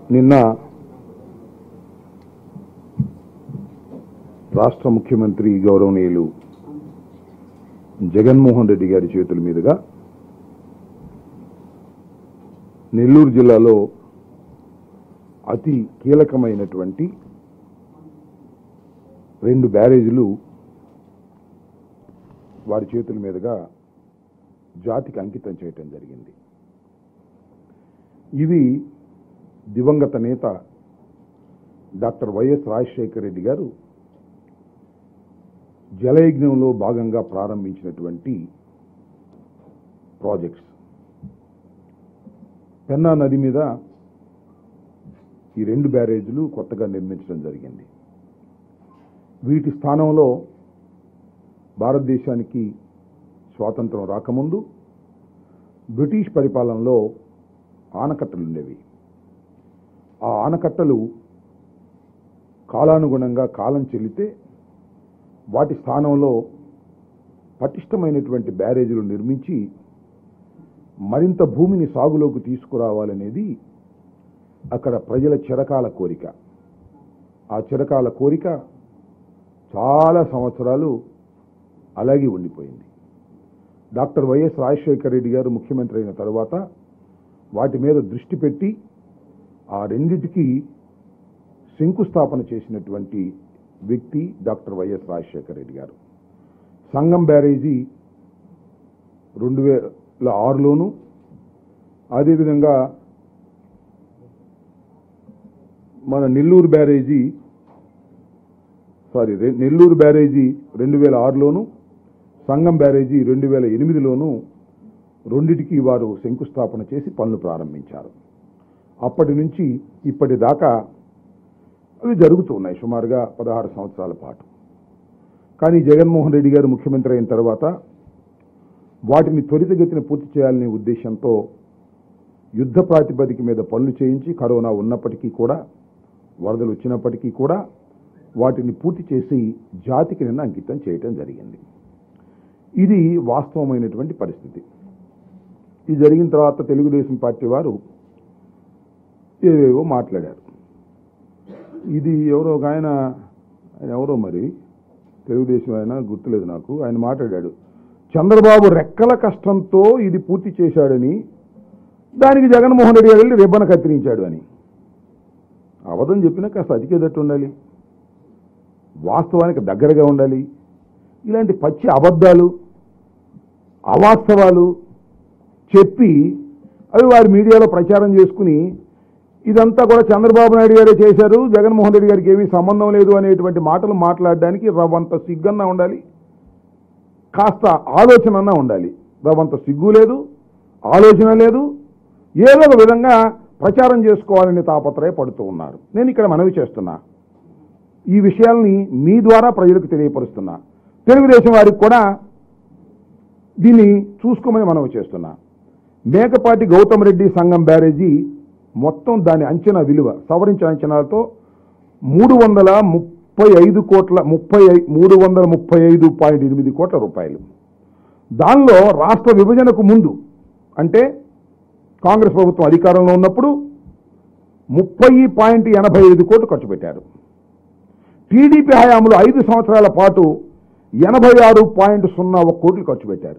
నిన్న రాష్ట్ర ముఖ్యమంత్రి గౌరవనీయులు జగన్మోహన్ రెడ్డి గారి చేతుల మీదుగా నెల్లూరు జిల్లాలో అతి కీలకమైనటువంటి రెండు బ్యారేజీలు వారి చేతుల మీదుగా జాతికి అంకితం చేయటం జరిగింది ఇవి దివంగత నేత డాక్టర్ వైఎస్ రాజశేఖర రెడ్డి గారు జలయజ్ఞంలో భాగంగా ప్రారంభించినటువంటి ప్రాజెక్ట్స్ పెన్నా నది మీద ఈ రెండు బ్యారేజీలు కొత్తగా నిర్మించడం జరిగింది వీటి స్థానంలో భారతదేశానికి స్వాతంత్రం రాకముందు బ్రిటిష్ పరిపాలనలో ఆనకట్టలు ఉండేవి ఆ ఆనకట్టలు కాలానుగుణంగా కాలం చెల్లితే వాటి స్థానంలో పటిష్టమైనటువంటి బ్యారేజీలు నిర్మించి మరింత భూమిని సాగులోకి తీసుకురావాలనేది అక్కడ ప్రజల చిరకాల కోరిక ఆ చిరకాల కోరిక చాలా సంవత్సరాలు అలాగే ఉండిపోయింది డాక్టర్ వైఎస్ రాజశేఖర రెడ్డి గారు ముఖ్యమంత్రి అయిన తరువాత వాటి మీద దృష్టి పెట్టి ఆ రెండిటికి శంకుస్థాపన చేసినటువంటి వ్యక్తి డాక్టర్ వైఎస్ రాజశేఖర రెడ్డి గారు సంగం బ్యారేజీ రెండు వేల ఆరులోను అదేవిధంగా మన నెల్లూరు బ్యారేజీ సారీ రె- నెల్లూరు బ్యారేజీ రెండు వేల ఆరులోను సంగం బ్యారేజీ రెండు వేల ఎనిమిదిలోను రెండిటికి వారు శంకుస్థాపన చేసి పనులు ప్రారంభించారు అప్పటి నుంచి ఇప్పటిదాకా అవి జరుగుతున్నాయి సుమారుగా పదహారు సంవత్సరాల పాటు కానీ జగన్మోహన్ రెడ్డి గారు ముఖ్యమంత్రి అయిన తర్వాత వాటిని త్వరితగతిన పూర్తి చేయాలనే ఉద్దేశంతో యుద్ధ ప్రాతిపదిక మీద పనులు చేయించి కరోనా ఉన్నప్పటికీ కూడా వరదలు వచ్చినప్పటికీ కూడా వాటిని పూర్తి చేసి జాతికి నిన్న అంకితం చేయటం జరిగింది ఇది వాస్తవమైనటువంటి పరిస్థితి ఇది జరిగిన తర్వాత తెలుగుదేశం పార్టీ వారు ఏవేవో మాట్లాడారు ఇది ఎవరో ఒక ఆయన ఆయన ఎవరో మరి తెలుగుదేశం ఆయన గుర్తులేదు నాకు ఆయన మాట్లాడాడు చంద్రబాబు రెక్కల కష్టంతో ఇది పూర్తి చేశాడని దానికి జగన్మోహన్ రెడ్డి గారు వెళ్ళి రిబ్బన కత్తిరించాడు అని అబద్ధం చెప్పినా కాస్త అతికేదట్టు ఉండాలి వాస్తవానికి దగ్గరగా ఉండాలి ఇలాంటి పచ్చి అబద్ధాలు అవాస్తవాలు చెప్పి అవి వారి మీడియాలో ప్రచారం చేసుకుని ఇదంతా కూడా చంద్రబాబు నాయుడు గారే చేశారు జగన్మోహన్ రెడ్డి గారికి ఏమీ సంబంధం లేదు అనేటువంటి మాటలు మాట్లాడడానికి రవ్వంత సిగ్గన్నా ఉండాలి కాస్త ఆలోచన అన్నా ఉండాలి రవ్వంత సిగ్గు లేదు ఆలోచన లేదు ఏదో ఒక విధంగా ప్రచారం చేసుకోవాలని తాపత్రయపడుతూ ఉన్నారు నేను ఇక్కడ మనవి చేస్తున్నా ఈ విషయాల్ని మీ ద్వారా ప్రజలకు తెలియపరుస్తున్నా తెలుగుదేశం వారికి కూడా దీన్ని చూసుకోమని మనవి చేస్తున్నా మేకపాటి గౌతమ్ రెడ్డి సంఘం బ్యారేజీ మొత్తం దాని అంచనా విలువ సవరించిన అంచనాలతో మూడు వందల ముప్పై ఐదు కోట్ల ముప్పై ఐ- మూడు వందల ముప్పై ఐదు పాయింట్ ఎనిమిది కోట్ల రూపాయలు దానిలో రాష్ట్ర విభజనకు ముందు అంటే కాంగ్రెస్ ప్రభుత్వం అధికారంలో ఉన్నప్పుడు ముప్పై పాయింట్ ఎనభై ఐదు కోట్లు ఖర్చు పెట్టారు టీడీపీ హయాంలో ఐదు సంవత్సరాల పాటు ఎనభై ఆరు పాయింట్ సున్నా ఒక కోట్లు ఖర్చు పెట్టారు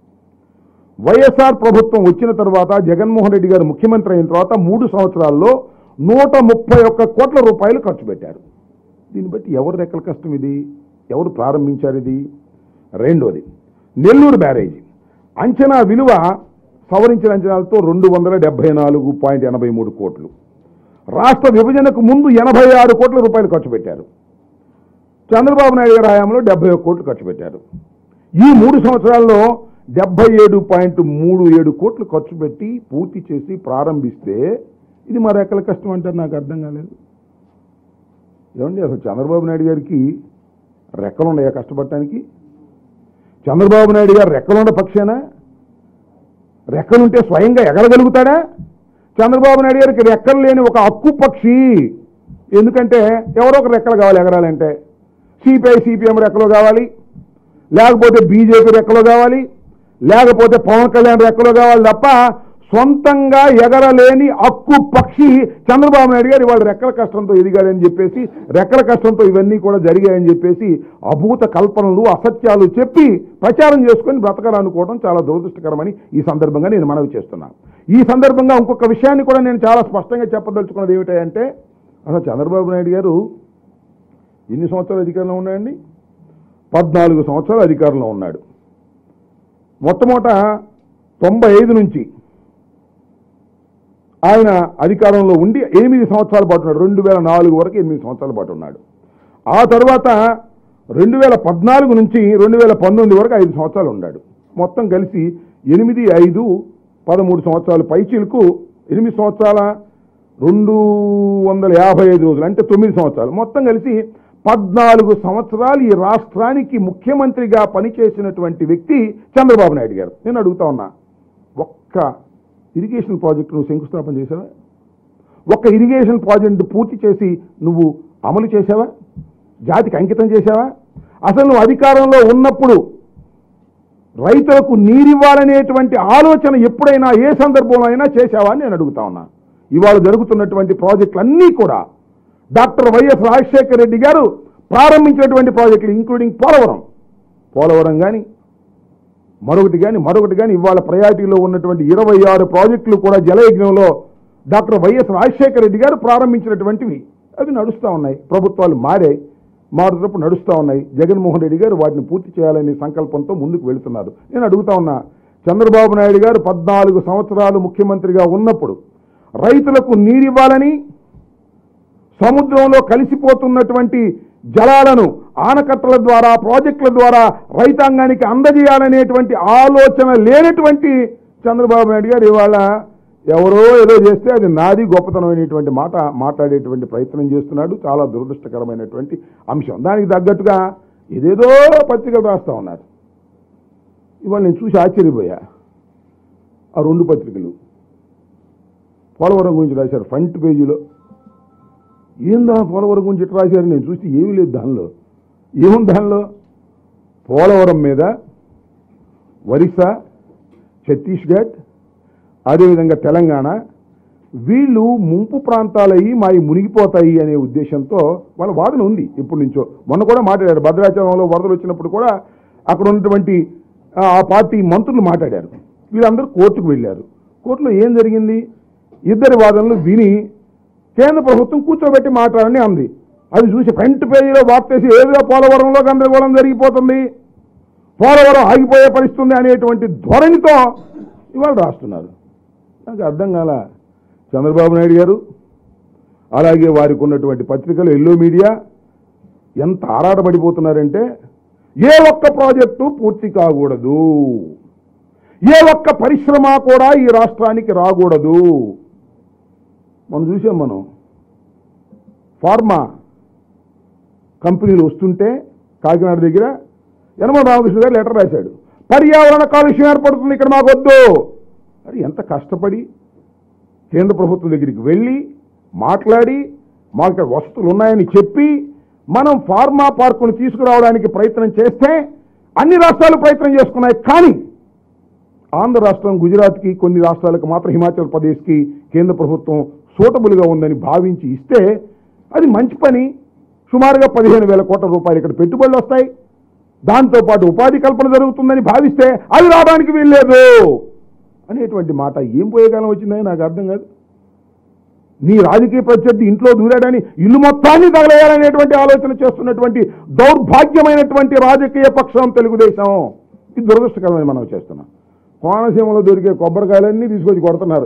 వైఎస్ఆర్ ప్రభుత్వం వచ్చిన తర్వాత జగన్మోహన్ రెడ్డి గారు ముఖ్యమంత్రి అయిన తర్వాత మూడు సంవత్సరాల్లో నూట ముప్పై ఒక్క కోట్ల రూపాయలు ఖర్చు పెట్టారు దీన్ని బట్టి ఎవరు రెక్కల కష్టం ఇది ఎవరు ప్రారంభించారు ఇది రెండోది నెల్లూరు బ్యారేజీ అంచనా విలువ సవరించిన అంచనాలతో రెండు వందల డెబ్బై నాలుగు పాయింట్ ఎనభై మూడు కోట్లు రాష్ట్ర విభజనకు ముందు ఎనభై ఆరు కోట్ల రూపాయలు ఖర్చు పెట్టారు చంద్రబాబు నాయుడు గారి హయాంలో డెబ్బై ఒక్క కోట్లు ఖర్చు పెట్టారు ఈ మూడు సంవత్సరాల్లో డెబ్బై ఏడు పాయింట్ మూడు ఏడు కోట్లు ఖర్చు పెట్టి పూర్తి చేసి ప్రారంభిస్తే ఇది మరి ఎక్కల కష్టం అంటారు నాకు అర్థం కాలేదు ఏమండి అసలు చంద్రబాబు నాయుడు గారికి రెక్కలు ఉన్నాయా కష్టపడటానికి చంద్రబాబు నాయుడు గారు రెక్కలున్న పక్షేనా రెక్కలుంటే స్వయంగా ఎగరగలుగుతాడా చంద్రబాబు నాయుడు గారికి రెక్కలు లేని ఒక హక్కు పక్షి ఎందుకంటే ఎవరో ఒక రెక్కలు కావాలి ఎగరాలంటే సిపిఐ సిపిఎం రెక్కలు కావాలి లేకపోతే బీజేపీ రెక్కలు కావాలి లేకపోతే పవన్ కళ్యాణ్ రెక్కలు కావాలి తప్ప సొంతంగా ఎగరలేని అక్కు పక్షి చంద్రబాబు నాయుడు గారు ఇవాళ రెక్కల కష్టంతో ఎదిగాడని చెప్పేసి రెక్కల కష్టంతో ఇవన్నీ కూడా జరిగాయని చెప్పేసి అభూత కల్పనలు అసత్యాలు చెప్పి ప్రచారం చేసుకొని బ్రతకాలనుకోవడం చాలా దురదృష్టకరమని ఈ సందర్భంగా నేను మనవి చేస్తున్నాను ఈ సందర్భంగా ఇంకొక విషయాన్ని కూడా నేను చాలా స్పష్టంగా చెప్పదలుచుకున్నది ఏమిటంటే అసలు చంద్రబాబు నాయుడు గారు ఎన్ని సంవత్సరాలు అధికారంలో ఉన్నాయండి పద్నాలుగు సంవత్సరాలు అధికారంలో ఉన్నాడు మొట్టమొదట తొంభై ఐదు నుంచి ఆయన అధికారంలో ఉండి ఎనిమిది సంవత్సరాల పాటు ఉన్నాడు రెండు వేల నాలుగు వరకు ఎనిమిది సంవత్సరాల పాటు ఉన్నాడు ఆ తర్వాత రెండు వేల పద్నాలుగు నుంచి రెండు వేల పంతొమ్మిది వరకు ఐదు సంవత్సరాలు ఉన్నాడు మొత్తం కలిసి ఎనిమిది ఐదు పదమూడు సంవత్సరాలు పైచీలకు ఎనిమిది సంవత్సరాల రెండు వందల యాభై ఐదు రోజులు అంటే తొమ్మిది సంవత్సరాలు మొత్తం కలిసి పద్నాలుగు సంవత్సరాలు ఈ రాష్ట్రానికి ముఖ్యమంత్రిగా పనిచేసినటువంటి వ్యక్తి చంద్రబాబు నాయుడు గారు నేను అడుగుతా ఉన్నా ఒక్క ఇరిగేషన్ ప్రాజెక్టు నువ్వు శంకుస్థాపన చేసావా ఒక్క ఇరిగేషన్ ప్రాజెక్టు పూర్తి చేసి నువ్వు అమలు చేసావా జాతికి అంకితం చేసావా అసలు నువ్వు అధికారంలో ఉన్నప్పుడు రైతులకు నీరివ్వాలనేటువంటి ఆలోచన ఎప్పుడైనా ఏ సందర్భంలో అయినా చేశావా అని నేను అడుగుతా ఉన్నా ఇవాళ జరుగుతున్నటువంటి ప్రాజెక్టులన్నీ కూడా డాక్టర్ వైఎస్ రాజశేఖర రెడ్డి గారు ప్రారంభించినటువంటి ప్రాజెక్టులు ఇంక్లూడింగ్ పోలవరం పోలవరం కానీ మరొకటి కానీ మరొకటి కానీ ఇవాళ ప్రయారిటీలో ఉన్నటువంటి ఇరవై ఆరు ప్రాజెక్టులు కూడా జలయజ్ఞంలో డాక్టర్ వైఎస్ రాజశేఖర రెడ్డి గారు ప్రారంభించినటువంటివి అవి నడుస్తూ ఉన్నాయి ప్రభుత్వాలు మారాయి మారుతున్నప్పుడు నడుస్తూ ఉన్నాయి జగన్మోహన్ రెడ్డి గారు వాటిని పూర్తి చేయాలనే సంకల్పంతో ముందుకు వెళుతున్నారు నేను అడుగుతా ఉన్నా చంద్రబాబు నాయుడు గారు పద్నాలుగు సంవత్సరాలు ముఖ్యమంత్రిగా ఉన్నప్పుడు రైతులకు నీరివ్వాలని సముద్రంలో కలిసిపోతున్నటువంటి జలాలను ఆనకట్టల ద్వారా ప్రాజెక్టుల ద్వారా రైతాంగానికి అందజేయాలనేటువంటి ఆలోచన లేనటువంటి చంద్రబాబు నాయుడు గారు ఇవాళ ఎవరో ఏదో చేస్తే అది నాది గొప్పతనమైనటువంటి మాట మాట్లాడేటువంటి ప్రయత్నం చేస్తున్నాడు చాలా దురదృష్టకరమైనటువంటి అంశం దానికి తగ్గట్టుగా ఏదేదో పత్రికలు రాస్తా ఉన్నారు ఇవాళ నేను చూసి ఆశ్చర్యపోయా ఆ రెండు పత్రికలు పోలవరం గురించి రాశారు ఫ్రంట్ పేజీలో ఏందా పోలవరం గురించి ఇట్లా రాశారు నేను చూస్తే ఏమీ లేదు దానిలో ఏముంది దానిలో పోలవరం మీద ఒరిస్సా ఛత్తీస్గఢ్ అదేవిధంగా తెలంగాణ వీళ్ళు ముంపు ప్రాంతాలయ్యి మావి మునిగిపోతాయి అనే ఉద్దేశంతో వాళ్ళ వాదన ఉంది ఇప్పటి నుంచో మొన్న కూడా మాట్లాడారు భద్రాచలంలో వరదలు వచ్చినప్పుడు కూడా అక్కడ ఉన్నటువంటి ఆ ఆ పార్టీ మంత్రులు మాట్లాడారు వీళ్ళందరూ కోర్టుకు వెళ్ళారు కోర్టులో ఏం జరిగింది ఇద్దరి వాదనలు విని కేంద్ర ప్రభుత్వం కూర్చోబెట్టి మాట్లాడని అంది అది చూసి ఫ్రంట్ పేజీలో వార్తేసి ఏదో పోలవరంలో గందరగోళం జరిగిపోతుంది పోలవరం ఆగిపోయే పరిస్థితి ఉంది అనేటువంటి ధోరణితో ఇవాళ రాస్తున్నారు నాకు అర్థం కాల చంద్రబాబు నాయుడు గారు అలాగే వారికి ఉన్నటువంటి పత్రికలు ఎల్లో మీడియా ఎంత ఆరాటపడిపోతున్నారంటే ఏ ఒక్క ప్రాజెక్టు పూర్తి కాకూడదు ఏ ఒక్క పరిశ్రమ కూడా ఈ రాష్ట్రానికి రాకూడదు మనం చూసాం మనం ఫార్మా కంపెనీలు వస్తుంటే కాకినాడ దగ్గర యనమల రామకృష్ణ గారు లెటర్ రాశాడు పర్యావరణ కాలుష్యం ఏర్పడుతుంది ఇక్కడ మాకు వద్దు మరి ఎంత కష్టపడి కేంద్ర ప్రభుత్వం దగ్గరికి వెళ్ళి మాట్లాడి మాకు ఇక్కడ వస్తువులు ఉన్నాయని చెప్పి మనం ఫార్మా పార్కును తీసుకురావడానికి ప్రయత్నం చేస్తే అన్ని రాష్ట్రాలు ప్రయత్నం చేసుకున్నాయి కానీ ఆంధ్ర రాష్ట్రం గుజరాత్కి కొన్ని రాష్ట్రాలకు మాత్రం హిమాచల్ ప్రదేశ్కి కేంద్ర ప్రభుత్వం సూటబుల్గా ఉందని భావించి ఇస్తే అది మంచి పని సుమారుగా పదిహేను వేల కోట్ల రూపాయలు ఇక్కడ పెట్టుబడులు వస్తాయి దాంతోపాటు ఉపాధి కల్పన జరుగుతుందని భావిస్తే అది రావడానికి వీల్లేదు అనేటువంటి మాట ఏం పోయే కాలం వచ్చిందని నాకు అర్థం కాదు నీ రాజకీయ ప్రత్యర్థి ఇంట్లో దూరాడని ఇల్లు మొత్తాన్ని తగలేయాలనేటువంటి ఆలోచన చేస్తున్నటువంటి దౌర్భాగ్యమైనటువంటి రాజకీయ పక్షం తెలుగుదేశం ఇది దురదృష్టకరమైన మనం చేస్తున్నాం కోనసీమలో దొరికే కొబ్బరికాయలన్నీ తీసుకొచ్చి కొడుతున్నారు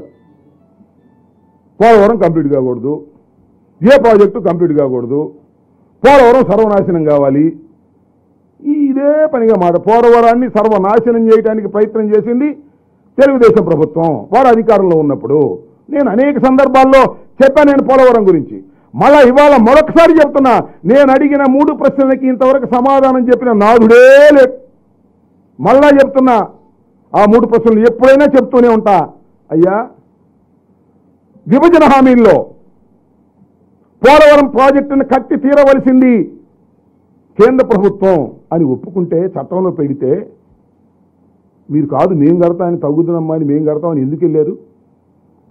పోలవరం కంప్లీట్ కాకూడదు ఏ ప్రాజెక్టు కంప్లీట్ కాకూడదు పోలవరం సర్వనాశనం కావాలి ఈ ఇదే పనిగా మాట పోలవరాన్ని సర్వనాశనం చేయడానికి ప్రయత్నం చేసింది తెలుగుదేశం ప్రభుత్వం వారు అధికారంలో ఉన్నప్పుడు నేను అనేక సందర్భాల్లో చెప్పాను నేను పోలవరం గురించి మళ్ళా ఇవాళ మరొకసారి చెప్తున్నా నేను అడిగిన మూడు ప్రశ్నలకి ఇంతవరకు సమాధానం చెప్పిన నాదుడే లేదు మళ్ళా చెప్తున్నా ఆ మూడు ప్రశ్నలు ఎప్పుడైనా చెప్తూనే ఉంటా అయ్యా విభజన హామీల్లో పోలవరం ప్రాజెక్టును కట్టి తీరవలసింది కేంద్ర ప్రభుత్వం అని ఒప్పుకుంటే చట్టంలో పెడితే మీరు కాదు మేం కడతామని తగ్గుతున్నామా అని మేం కడతామని ఎందుకు వెళ్ళారు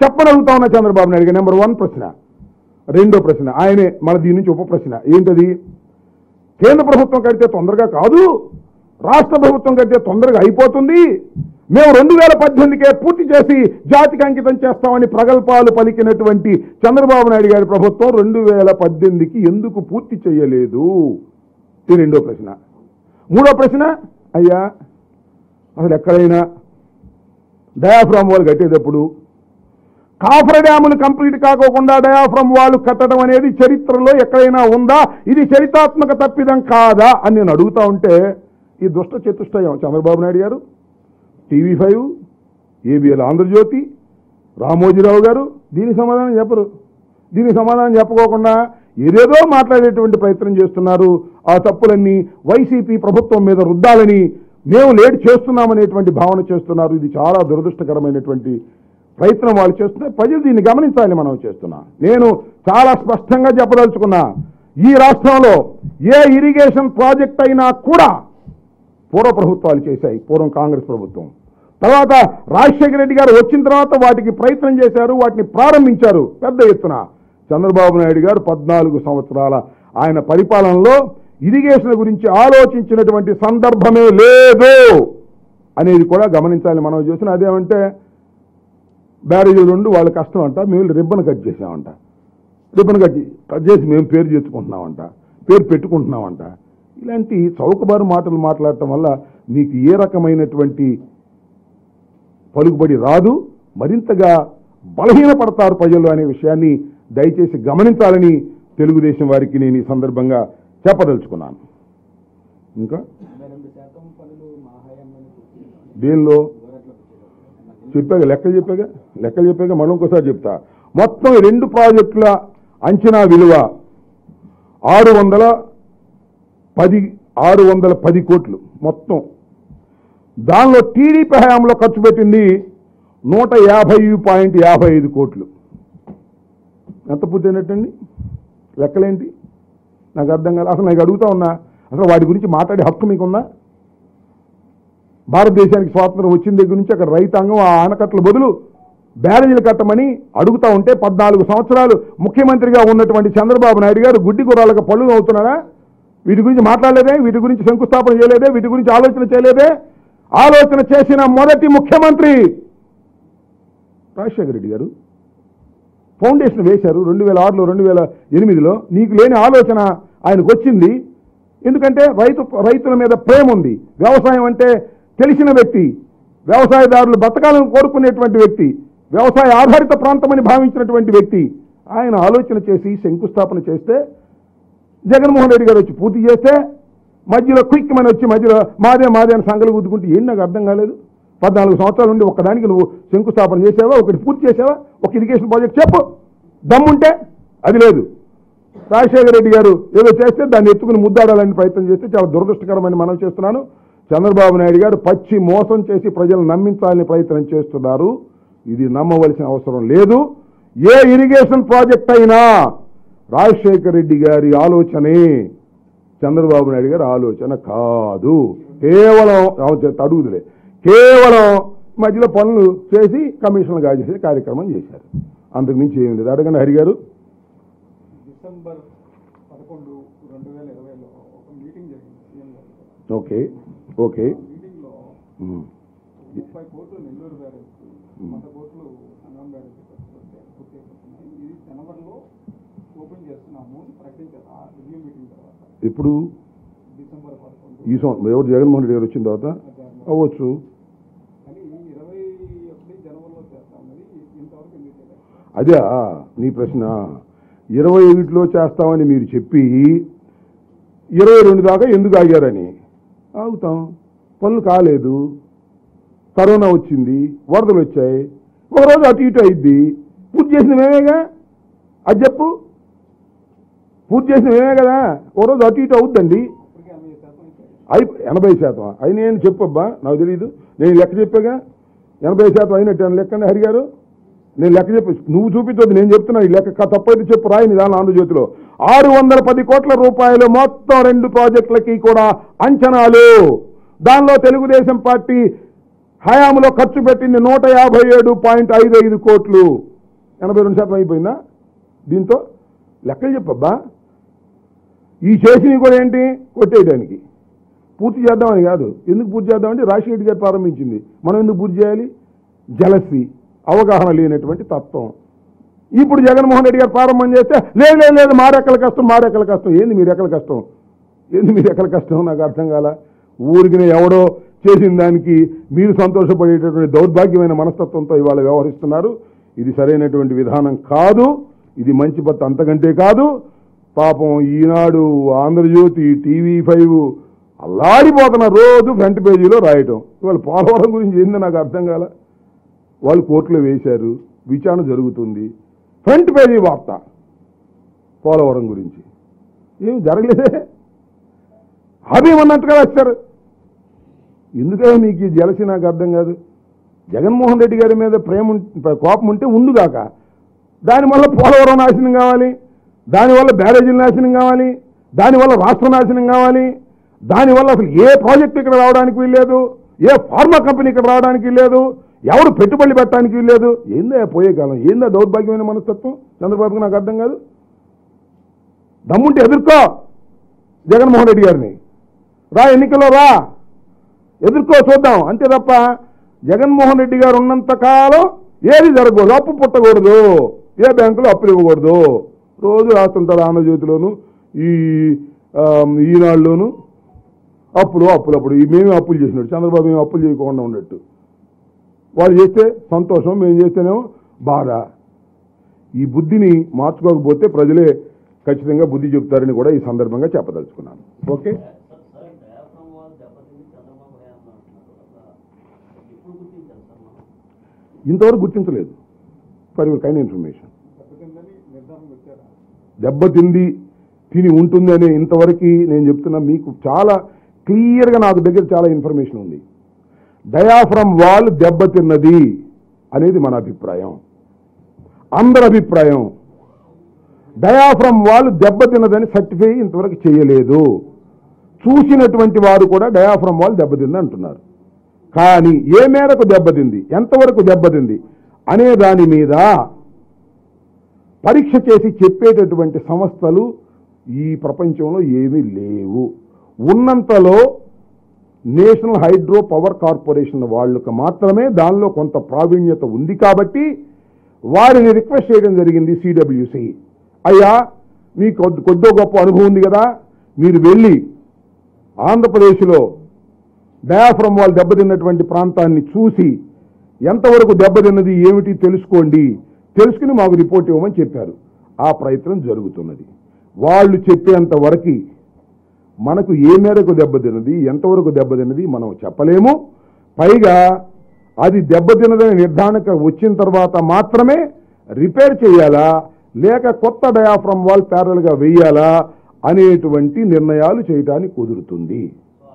చెప్పని అడుగుతా ఉన్నా చంద్రబాబు నాయుడు గారు నెంబర్ వన్ ప్రశ్న రెండో ప్రశ్న ఆయనే మన దీని నుంచి ఉప ప్రశ్న ఏంటది కేంద్ర ప్రభుత్వం కడితే తొందరగా కాదు రాష్ట్ర ప్రభుత్వం కడితే తొందరగా అయిపోతుంది మేము రెండు వేల పద్దెనిమిదికే పూర్తి చేసి జాతికి అంకితం చేస్తామని ప్రగల్భాలు పలికినటువంటి చంద్రబాబు నాయుడు గారి ప్రభుత్వం రెండు వేల పద్దెనిమిదికి ఎందుకు పూర్తి చేయలేదు ఇది రెండో ప్రశ్న మూడో ప్రశ్న అయ్యా అసలు ఎక్కడైనా డయాఫ్రామ్ వాళ్ళు కట్టేటప్పుడు కాఫర్ డ్యాములు కంప్లీట్ కాకోకుండా డయాఫ్రమ్ వాళ్ళు కట్టడం అనేది చరిత్రలో ఎక్కడైనా ఉందా ఇది చరిత్రాత్మక తప్పిదం కాదా అని నేను అడుగుతా ఉంటే ఈ దుష్ట చతుష్టయం చంద్రబాబు నాయుడు గారు TV five ABN Andhra Jyothi Ramoji Rao గారు దీని సమాధానం చెప్పరు దీనికి సమాధానం చెప్పకోకుండా ఏదేదో మాట్లాడేటువంటి ప్రయత్నం చేస్తున్నారు ఆ తప్పులన్నీ వైసీపీ ప్రభుత్వం మీద రుద్దాలని మేము లేట్ చేస్తున్నామనేటువంటి భావన చేస్తున్నారు ఇది చాలా దురదృష్టకరమైనటువంటి ప్రయత్నం వాళ్ళు చేస్తున్నారు ప్రజలు దీన్ని గమనించాలి మనం చేస్తున్నా నేను చాలా స్పష్టంగా చెప్పదలుచుకున్నా ఈ రాష్ట్రంలో ఏ ఇరిగేషన్ ప్రాజెక్ట్ అయినా కూడా పూర్వ ప్రభుత్వాలు చేశాయి పూర్వం కాంగ్రెస్ ప్రభుత్వం తర్వాత రాజశేఖర రెడ్డి గారు వచ్చిన తర్వాత వాటికి ప్రయత్నం చేశారు వాటిని ప్రారంభించారు పెద్ద ఎత్తున చంద్రబాబు నాయుడు గారు పద్నాలుగు సంవత్సరాల ఆయన పరిపాలనలో ఇరిగేషన్ గురించి ఆలోచించినటువంటి సందర్భమే లేదు అనేది కూడా గమనించాలి మనం చూసిన అదేమంటే బ్యారేజీలు ఉండి వాళ్ళ కష్టం అంట మేము రిబ్బన్ కట్ చేసామంట రిబ్బన్ కట్ చే- కట్ చేసి మేము పేరు చేసుకుంటున్నామంట పేరు పెట్టుకుంటున్నామంట ఇలాంటి చౌకబారు మాటలు మాట్లాడటం వల్ల మీకు ఏ రకమైనటువంటి పలుకుబడి రాదు మరింతగా బలహీనపడతారు ప్రజలు అనే విషయాన్ని దయచేసి గమనించాలని తెలుగుదేశం వారికి నేను ఈ సందర్భంగా చెప్పదలుచుకున్నాను ఇంకా ఎనభై రెండు శాతం పనులు మా హయాంలోనే పూర్తి చేశాం. దేనిలో గోరట్ల వచ్చేటప్పుడు. చెప్పాక లెక్కలు చెప్పాక లెక్కలు చెప్పాక మళ్ళీ ఇంకోసారి చెప్తా మొత్తం ఈ రెండు ప్రాజెక్టుల అంచనా విలువ ఆరు వందల పది ఆరు వందల పది కోట్లు మొత్తం దానిలో టీడీపీ హయాంలో ఖర్చు పెట్టింది నూట యాభై పాయింట్ యాభై ఐదు కోట్లు ఎంత పూర్తయినట్టండి లెక్కలేంటి నాకు అర్థం కాదు అసలు నాకు అడుగుతా ఉన్నా అసలు వాటి గురించి మాట్లాడే హక్కు మీకుందా భారతదేశానికి స్వాతంత్రం వచ్చిన దగ్గర నుంచి అక్కడ రైతాంగం ఆ ఆనకట్ల బదులు బ్యారేజీలు కట్టమని అడుగుతా ఉంటే పద్నాలుగు సంవత్సరాలు ముఖ్యమంత్రిగా ఉన్నటువంటి చంద్రబాబు నాయుడు గారు గుడ్డి గుర్రాలకు పళ్ళు అవుతున్నారా వీటి గురించి మాట్లాడలేదే వీటి గురించి శంకుస్థాపన చేయలేదే వీటి గురించి ఆలోచన చేయలేదే ఆలోచన చేసిన మొదటి ముఖ్యమంత్రి రాజశేఖర రెడ్డి గారు ఫౌండేషన్ వేశారు రెండు వేల ఆరులో రెండు వేల ఎనిమిదిలో నీకు లేని ఆలోచన ఆయనకు వచ్చింది ఎందుకంటే రైతు రైతుల మీద ప్రేమ ఉంది వ్యవసాయం అంటే తెలిసిన వ్యక్తి వ్యవసాయదారులు బతకాలను కోరుకునేటువంటి వ్యక్తి వ్యవసాయ ఆధారిత ప్రాంతమని భావించినటువంటి వ్యక్తి ఆయన ఆలోచన చేసి శంకుస్థాపన చేస్తే జగన్మోహన్ రెడ్డి గారు వచ్చి పూర్తి చేస్తే మధ్యలో క్విక్ మని వచ్చి మధ్యలో మాదే మాదే అని సంగలు గుద్దుకుంటే ఏం నాకు అర్థం కాలేదు పద్నాలుగు సంవత్సరాల నుండి ఒక్కదానికి నువ్వు శంకుస్థాపన చేసావా ఒకటి పూర్తి చేసావా ఒక ఇరిగేషన్ ప్రాజెక్ట్ చెప్పు దమ్ముంటే అది లేదు రాజశేఖర రెడ్డి గారు ఏదో చేస్తే దాన్ని ఎత్తుకుని ముద్దాడాలని ప్రయత్నం చేస్తే చాలా దురదృష్టకరమని మనం చేస్తున్నాను చంద్రబాబు నాయుడు గారు పచ్చి మోసం చేసి ప్రజలు నమ్మించాలని ప్రయత్నం చేస్తున్నారు ఇది నమ్మవలసిన అవసరం లేదు ఏ ఇరిగేషన్ ప్రాజెక్ట్ అయినా రాజశేఖర రెడ్డి గారి ఆలోచనే చంద్రబాబు నాయుడు గారి ఆలోచన కాదు కేవలం అవును చెప్తా, అడుగుదులే కేవలం మధ్యలో పనులు చేసి కమిషన్లు కాజేసే కార్యక్రమం చేశారు అంతకు మించి ఏమి లేదు అడగండి హరి గారు డిసెంబర్ పదకొండు రెండు వేల ఇరవైలో ఒక మీటింగ్ జరిగింది సీఎం గారితో ఓకే ఓకే ఆ మీటింగ్లో ఉమ్. ముప్పై కోట్లు నెల్లూరు బ్యారేజ్ వంద కోట్లు సంగం బ్యారేజ్ పూర్తి అయిపోతున్నాయి ఇది జనవరిలో ఓపెన్ చేస్తున్నాము అని ప్రకటించారు ఆ రివ్యూ మీటింగ్ తర్వాత ఇప్పుడు డిసెంబర్ పదకొండు ఈ సంవత్సరం ఎవరు జగన్మోహన్ రెడ్డి గారు వచ్చిన తర్వాత అవ్వచ్చు కానీ ఇరవై ఒకటి జనవరిలో చేస్తామన్నది ఇంతవరకు ఎందుకు చేయలేదు అదే నీ ప్రశ్న ఇరవై ఒకటిలో చేస్తామని మీరు చెప్పి ఇరవై రెండు దాకా ఎందుకు ఆగారని ఆగుతాం పనులు కాలేదు కరోనా వచ్చింది వరదలు వచ్చాయి ఒకరోజు అటు ఇటు అయింది పూర్తి చేసిన మేమేగా అది చెప్పు పూర్తి చేసిన మేమే కదా ఓ రోజు అటు ఇటు అవుద్దండి ఇప్పటికే ఎనభై శాతం ఇచ్చారు అయి ఎనభై శాతం అయి నేను చెప్పబ్బా నాకు తెలియదు నేను లెక్క చెప్పాగా ఎనభై శాతం అయినట్టు లెక్కండి హరి గారు నేను లెక్క చెప్పి నువ్వు చూపించొద్దు నేను చెప్తున్నా ఈ లెక్క క- తప్పైతే చెప్పు రాయి నీ దాని ఆంధ్రజ్యోతిలో ఆరు వందల పది కోట్ల రూపాయలు మొత్తం రెండు ప్రాజెక్టులకి కూడా అంచనాలు దానిలో తెలుగుదేశం పార్టీ హయాంలో ఖర్చు పెట్టింది నూట యాభై ఏడు పాయింట్ ఐదు ఐదు కోట్లు ఎనభై రెండు శాతం అయిపోయిందా దీంతో లెక్కలు చెప్పబ్బా ఈ చేసినవి కూడా ఏంటి కొట్టేయడానికి పూర్తి చేద్దామని కాదు ఎందుకు పూర్తి చేద్దామంటే రాజశేఖర్ రెడ్డి గారు ప్రారంభించింది మనం ఎందుకు పూర్తి చేయాలి జలసి అవగాహన లేనటువంటి తత్వం ఇప్పుడు జగన్మోహన్ రెడ్డి గారు ప్రారంభం చేస్తే లేదు లేదు లేదు మారెక్కల కష్టం మారెక్కల కష్టం ఏంది మీరు ఎక్కల కష్టం ఏంది మీరు ఎక్కల కష్టం నాకు అర్థం కాల ఊరికి ఎవడో చేసిన దానికి మీరు సంతోషపడేటటువంటి దౌర్భాగ్యమైన మనస్తత్వంతో ఇవాళ వ్యవహరిస్తున్నారు ఇది సరైనటువంటి విధానం కాదు ఇది మంచి పత్త అంతకంటే కాదు పాపం ఈనాడు ఆంధ్రజ్యోతి టీవీ ఫైవ్ అల్లాడిపోతున్న రోజు ఫ్రంట్ పేజీలో రాయటం ఇవాళ పోలవరం గురించి ఏందో నాకు అర్థం కాల వాళ్ళు కోర్టులో వేశారు విచారణ జరుగుతుంది ఫ్రంట్ పేజీ వార్త పోలవరం గురించి ఏం జరగలేదే అభిమన్నట్టుగా వచ్చారు ఎందుకని మీకు ఈ జలసి నాకు అర్థం కాదు జగన్మోహన్ రెడ్డి గారి మీద ప్రేమ ఉం- కోపం ఉంటే ఉండుగాక దానివల్ల పోలవరం నాశనం కావాలి దానివల్ల బ్యారేజీలు నాశనం కావాలి దానివల్ల రాష్ట్ర నాశనం కావాలి దానివల్ల అసలు ఏ ప్రాజెక్ట్ ఇక్కడ రావడానికి వీల్లేదు ఏ ఫార్మా కంపెనీ ఇక్కడ రావడానికి వీల్లేదు ఎవరు పెట్టుబడులు పెట్టడానికి వీల్లేదు ఏందా పోయే కాలం ఏందా దౌర్భాగ్యమైన మనస్తత్వం చంద్రబాబుకి నాకు అర్థం కాదు దమ్ముంటే ఎదుర్కో జగన్మోహన్ రెడ్డి గారిని రా ఎన్నికల్లో రా ఎదుర్కో చూద్దాం అంతే తప్ప జగన్మోహన్ రెడ్డి గారు ఉన్నంత కాలం ఏది జరగకూడదు అప్పు పుట్టకూడదు ఏ బ్యాంకులో అప్పులు ఇవ్వకూడదు రోజు రాస్తుంటారు ఆంధ్రజ్యోతిలోను ఈ ఆ, ఈనాడులోను అప్పులు అప్పులు అప్పుడు ఈ మేమే అప్పులు చేసినట్టు చంద్రబాబు మేము అప్పులు చేయకుండా ఉన్నట్టు వాళ్ళు చేస్తే సంతోషం మేము చేస్తేనేమో బాధ ఈ బుద్ధిని మార్చుకోకపోతే ప్రజలే ఖచ్చితంగా బుద్ధి చెప్తారని కూడా ఈ సందర్భంగా చెప్పదలుచుకున్నాను ఓకే సార్ డయాఫ్రమ్ వాళ్ళు దెబ్బతింది చంద్రబాబు హయాంలో అంటున్నారు కదా ఎప్పుడు గుర్తించారు సార్ మనం ఇంతవరకు గుర్తించలేదు ఫర్ యువర్ కైండ్ ఇన్ఫర్మేషన్ దెబ్బతిందని నిర్ధారణ వచ్చారా దెబ్బతింది తిని ఉంటుంది అనే ఇంతవరకు నేను చెప్తున్నా మీకు చాలా క్లియర్గా నాకు దగ్గర చాలా ఇన్ఫర్మేషన్ ఉంది డయాఫ్రమ్ వాల్ దెబ్బతిన్నది అనేది మన అభిప్రాయం అందరి అభిప్రాయం డయాఫ్రమ్ వాల్ దెబ్బతిన్నదని సర్టిఫై ఇంతవరకు చేయలేదు చూసినటువంటి వారు కూడా డయాఫ్రమ్ వాల్ దెబ్బతింది అంటున్నారు కానీ ఏ మేరకు దెబ్బతింది ఎంతవరకు దెబ్బతింది అనే దాని మీద పరీక్ష చేసి చెప్పేటటువంటి సంస్థలు ఈ ప్రపంచంలో ఏమీ లేవు ఉన్నంతలో నేషనల్ హైడ్రో పవర్ కార్పొరేషన్ వాళ్ళకు మాత్రమే దానిలో కొంత ప్రావీణ్యత ఉంది కాబట్టి వారిని రిక్వెస్ట్ చేయడం జరిగింది సిడబ్ల్యూసి అయ్యా మీకు కొద్ది కొద్దో గొప్ప అనుభవం ఉంది కదా మీరు వెళ్ళి ఆంధ్రప్రదేశ్లో డయాఫ్రమ్ వాళ్ళు దెబ్బతిన్నటువంటి ప్రాంతాన్ని చూసి ఎంతవరకు దెబ్బతిన్నది ఏమిటి తెలుసుకోండి తెలుసుకుని మాకు రిపోర్ట్ ఇవ్వమని చెప్పారు ఆ ప్రయత్నం జరుగుతున్నది వాళ్ళు చెప్పేంత వరకు మనకు ఏ మేరకు దెబ్బతిన్నది ఎంతవరకు దెబ్బతిన్నది మనం చెప్పలేము పైగా అది దెబ్బతిన్నదని నిర్ధారణకు వచ్చిన తర్వాత మాత్రమే రిపేర్ చేయాలా లేక కొత్త డయాఫ్రమ్ వాల్ ప్యారల్గా వేయాలా అనేటువంటి నిర్ణయాలు చేయడానికి కుదురుతుంది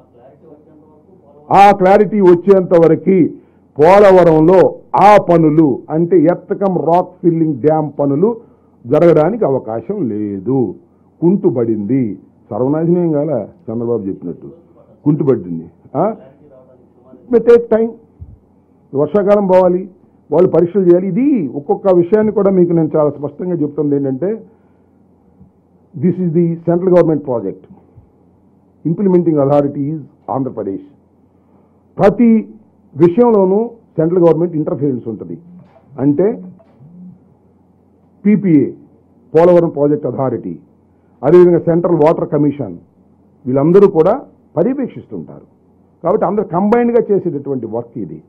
సో ఆ క్లారిటీ వచ్చేంత వరకు ఆ క్లారిటీ వచ్చేంత వరకు పోలవరంలో ఆ పనులు అంటే ఎత్తకం రాక్ ఫిల్లింగ్ డ్యామ్ పనులు జరగడానికి అవకాశం లేదు కుంటుబడింది సర్వనాశనం కాల చంద్రబాబు చెప్పినట్టు కుంటుబడింది క్లారిటీ రావడానికి సుమారు టేక్ టైం వర్షాకాలం పోవాలి వాళ్ళు పరీక్షలు చేయాలి ఇది ఒక్కొక్క విషయాన్ని కూడా మీకు నేను చాలా స్పష్టంగా చెప్తుంది ఏంటంటే this is the central government project implementing authority is Andhra Pradesh ప్రతి విషయంలోనూ సెంట్రల్ గవర్నమెంట్ ఇంటర్ఫియరెన్స్ ఉంటుంది అంటే పీపీఏ పోలవరం ప్రాజెక్ట్ అథారిటీ అదేవిధంగా సెంట్రల్ వాటర్ కమిషన్ వీళ్ళందరూ కూడా పర్యవేక్షిస్తుంటారు కాబట్టి అందరూ కంబైన్డ్గా చేసేటటువంటి వర్క్ ఇది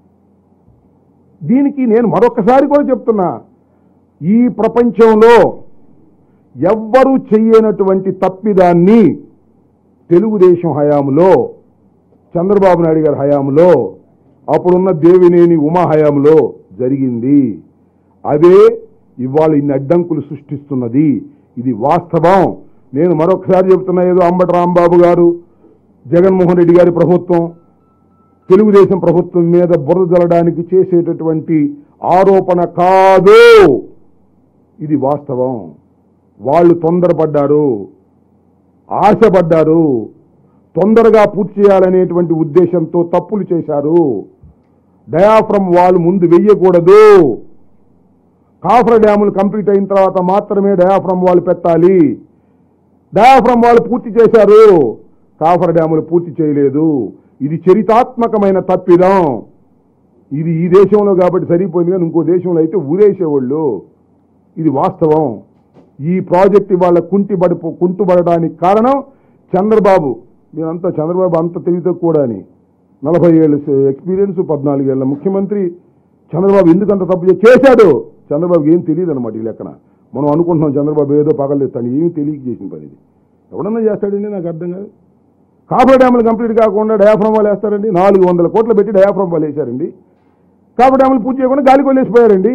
దీనికి నేను మరొకసారి కూడా చెప్తున్నా ఈ ప్రపంచంలో ఎవ్వరూ చెయ్యనటువంటి తప్పిదాన్ని తెలుగుదేశం హయాంలో చంద్రబాబు నాయుడు గారి హయాంలో అప్పుడున్న దేవినేని ఉమా హయాంలో జరిగింది అదే ఇవాళ ఇన్ని అడ్డంకులు సృష్టిస్తున్నది ఇది వాస్తవం నేను మరొకసారి చెబుతున్నా ఏదో అంబటి రాంబాబు గారు జగన్మోహన్ రెడ్డి గారి ప్రభుత్వం తెలుగుదేశం ప్రభుత్వం మీద బురద జల్లడానికి చేసేటటువంటి ఆరోపణ కాదు ఇది వాస్తవం వాళ్ళు తొందరపడ్డారు ఆశపడ్డారు తొందరగా పూర్తి చేయాలనేటువంటి ఉద్దేశంతో తప్పులు చేశారు డయాఫ్రమ్ వాళ్ళు ముందు వెయ్యకూడదు కాఫర్ డ్యాములు కంప్లీట్ అయిన తర్వాత మాత్రమే డయాఫ్రమ్ వాళ్ళు పెట్టాలి డయాఫ్రమ్ వాళ్ళు పూర్తి చేశారు కాఫర్ డ్యాములు పూర్తి చేయలేదు ఇది చరితాత్మకమైన తప్పిదం ఇది ఈ దేశంలో కాబట్టి సరిపోయింది కానీ ఇంకో దేశంలో అయితే ఊరేసేవాళ్ళు ఇది వాస్తవం ఈ ప్రాజెక్ట్ ఇవాళ కుంటిబడి కుంటుబడడానికి కారణం చంద్రబాబు మీరంతా చంద్రబాబు అంత తెలివితో కూడా అని నలభై ఏళ్ళు ఎక్స్పీరియన్స్ పద్నాలుగేళ్ల ముఖ్యమంత్రి చంద్రబాబు ఎందుకు అంత తప్పు చే- చేశాడు చంద్రబాబుకి ఏం తెలియదు అనమాట ఈ లెక్కన మనం అనుకుంటున్నాం చంద్రబాబు ఏదో పగలెత్తాడు ఏమీ తెలియక చేసిన పని ఇది ఎవడన్నా చేస్తాడండి నాకు అర్థం కాదు కాపర్ డ్యాములు కంప్లీట్ కాకుండా డయాఫ్రమ్ వాళ్ళు వేస్తారండి నాలుగు వందల కోట్లు పెట్టి డయాఫ్రమ్ వాళ్ళు వేశారండి కాపర్ డ్యాములు పూర్తి చేయకుండా గాలి కొల్లేసిపోయారండి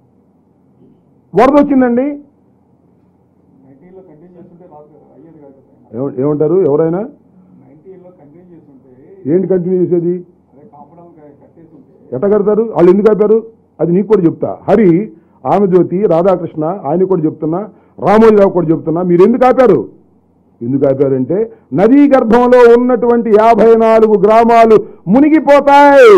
వరద వచ్చిందండి నైన్టీన్లో కంటిన్యూ చేస్తుంటే రాదు కదా అయ్యేది కాదు కదా ఏమ- ఏమంటారు ఎవరైనా నైన్టీన్లో కంటిన్యూ చేస్తుంటే ఏంటి కంటిన్యూ చేసేది అదే కాపడం కట్టేసి ఉంటే ఎట్ట కడతారు వాళ్ళు ఎందుకు ఆపారు అది నీకు కూడా చెప్తా హరి ఆమెజ్యోతి రాధాకృష్ణ ఆయన కూడా చెప్తున్నా రామోజీరావు కూడా చెప్తున్నా మీరు ఎందుకు ఆపారు ఎందుకు ఆపారంటే నదీ గర్భంలో ఉన్నటువంటి యాభై నాలుగు గ్రామాలు మునిగిపోతాయి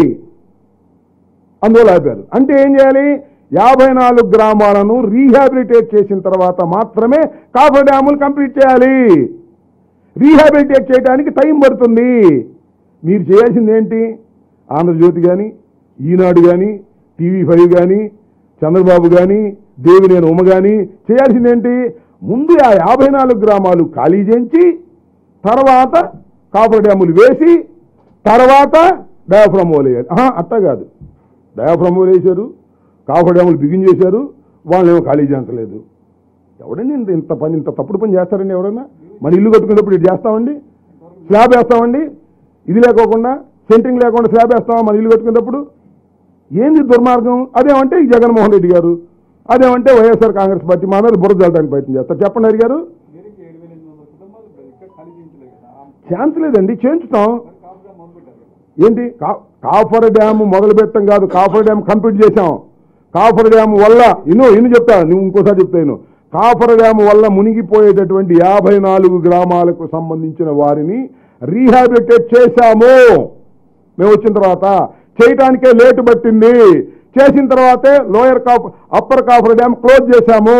అందువల్ల ఆపారు అంటే ఏం చేయాలి యాభై నాలుగు గ్రామాలను రీహాబిలిటేట్ చేసిన తర్వాత మాత్రమే కాఫర్ డ్యాములు కంప్లీట్ చేయాలి రీహాబిలిటేట్ చేయడానికి టైం పడుతుంది మీరు చేయాల్సింది ఏంటి ఆంధ్రజ్యోతి కానీ ఈనాడు కానీ టీవీ ఫైవ్ కానీ చంద్రబాబు కానీ దేవినేని ఉమ కానీ చేయాల్సింది ఏంటి ముందు ఆ యాభై నాలుగు గ్రామాలు ఖాళీ చేయించి తర్వాత కాపర్ డ్యాములు వేసి తర్వాత డయాఫ్రమ్ వేయాలి ఆహా, అట్టా కాదు డయాఫ్రమ్ వేశారు కాపర్ డ్యాములు బిగించేశారు వాళ్ళేమో ఖాళీ చేయించలేదు ఎవడండి ఇంత ఇంత పని ఇంత తప్పుడు పని చేస్తారండి ఎవరైనా మన ఇల్లు కట్టుకునేటప్పుడు ఇది చేస్తామండి స్లాబ్ వేస్తామండి ఇది లేకోకుండా సెంట్రింగ్ లేకుండా స్లాబ్ వేస్తామా మన ఇల్లు కట్టుకునేటప్పుడు ఏంది దుర్మార్గం అదేమంటే ఈ జగన్మోహన్ రెడ్డి గారు అదేమంటే వైఎస్ఆర్ కాంగ్రెస్ పార్టీ మా మీద బురద జల్లడానికి ప్రయత్నం చేస్తారు చెప్పండి హరి గారు ఏరికి ఏడు వేల ఎనిమిది వందల కుటుంబాలు ఇప్పుడు ఇక్కడ ఖాళీ చేయించలేదు కదా ఛాన్స్ లేదండి చేయించుతాం మరి కాపుగా మొదలు పెట్టారు కదా ఏంటి కా- కాఫర్ డ్యామ్ మొదలు పెట్టడం కాదు కాఫర్ డ్యామ్ కంప్లీట్ చేశాం కాఫర్ డ్యామ్ వల్ల ఇను ఇను చెప్తా నువ్వు ఇంకోసారి చెప్తాను కాఫర్ డ్యామ్ వల్ల మునిగిపోయేటటువంటి యాభై నాలుగు గ్రామాలకు సంబంధించిన వారిని రీహాబిలిటేట్ చేశాము మేము వచ్చిన తర్వాత చేయటానికే లేటు పట్టింది చేసిన తర్వాతే lower coffer upper coffer dam close చేశాము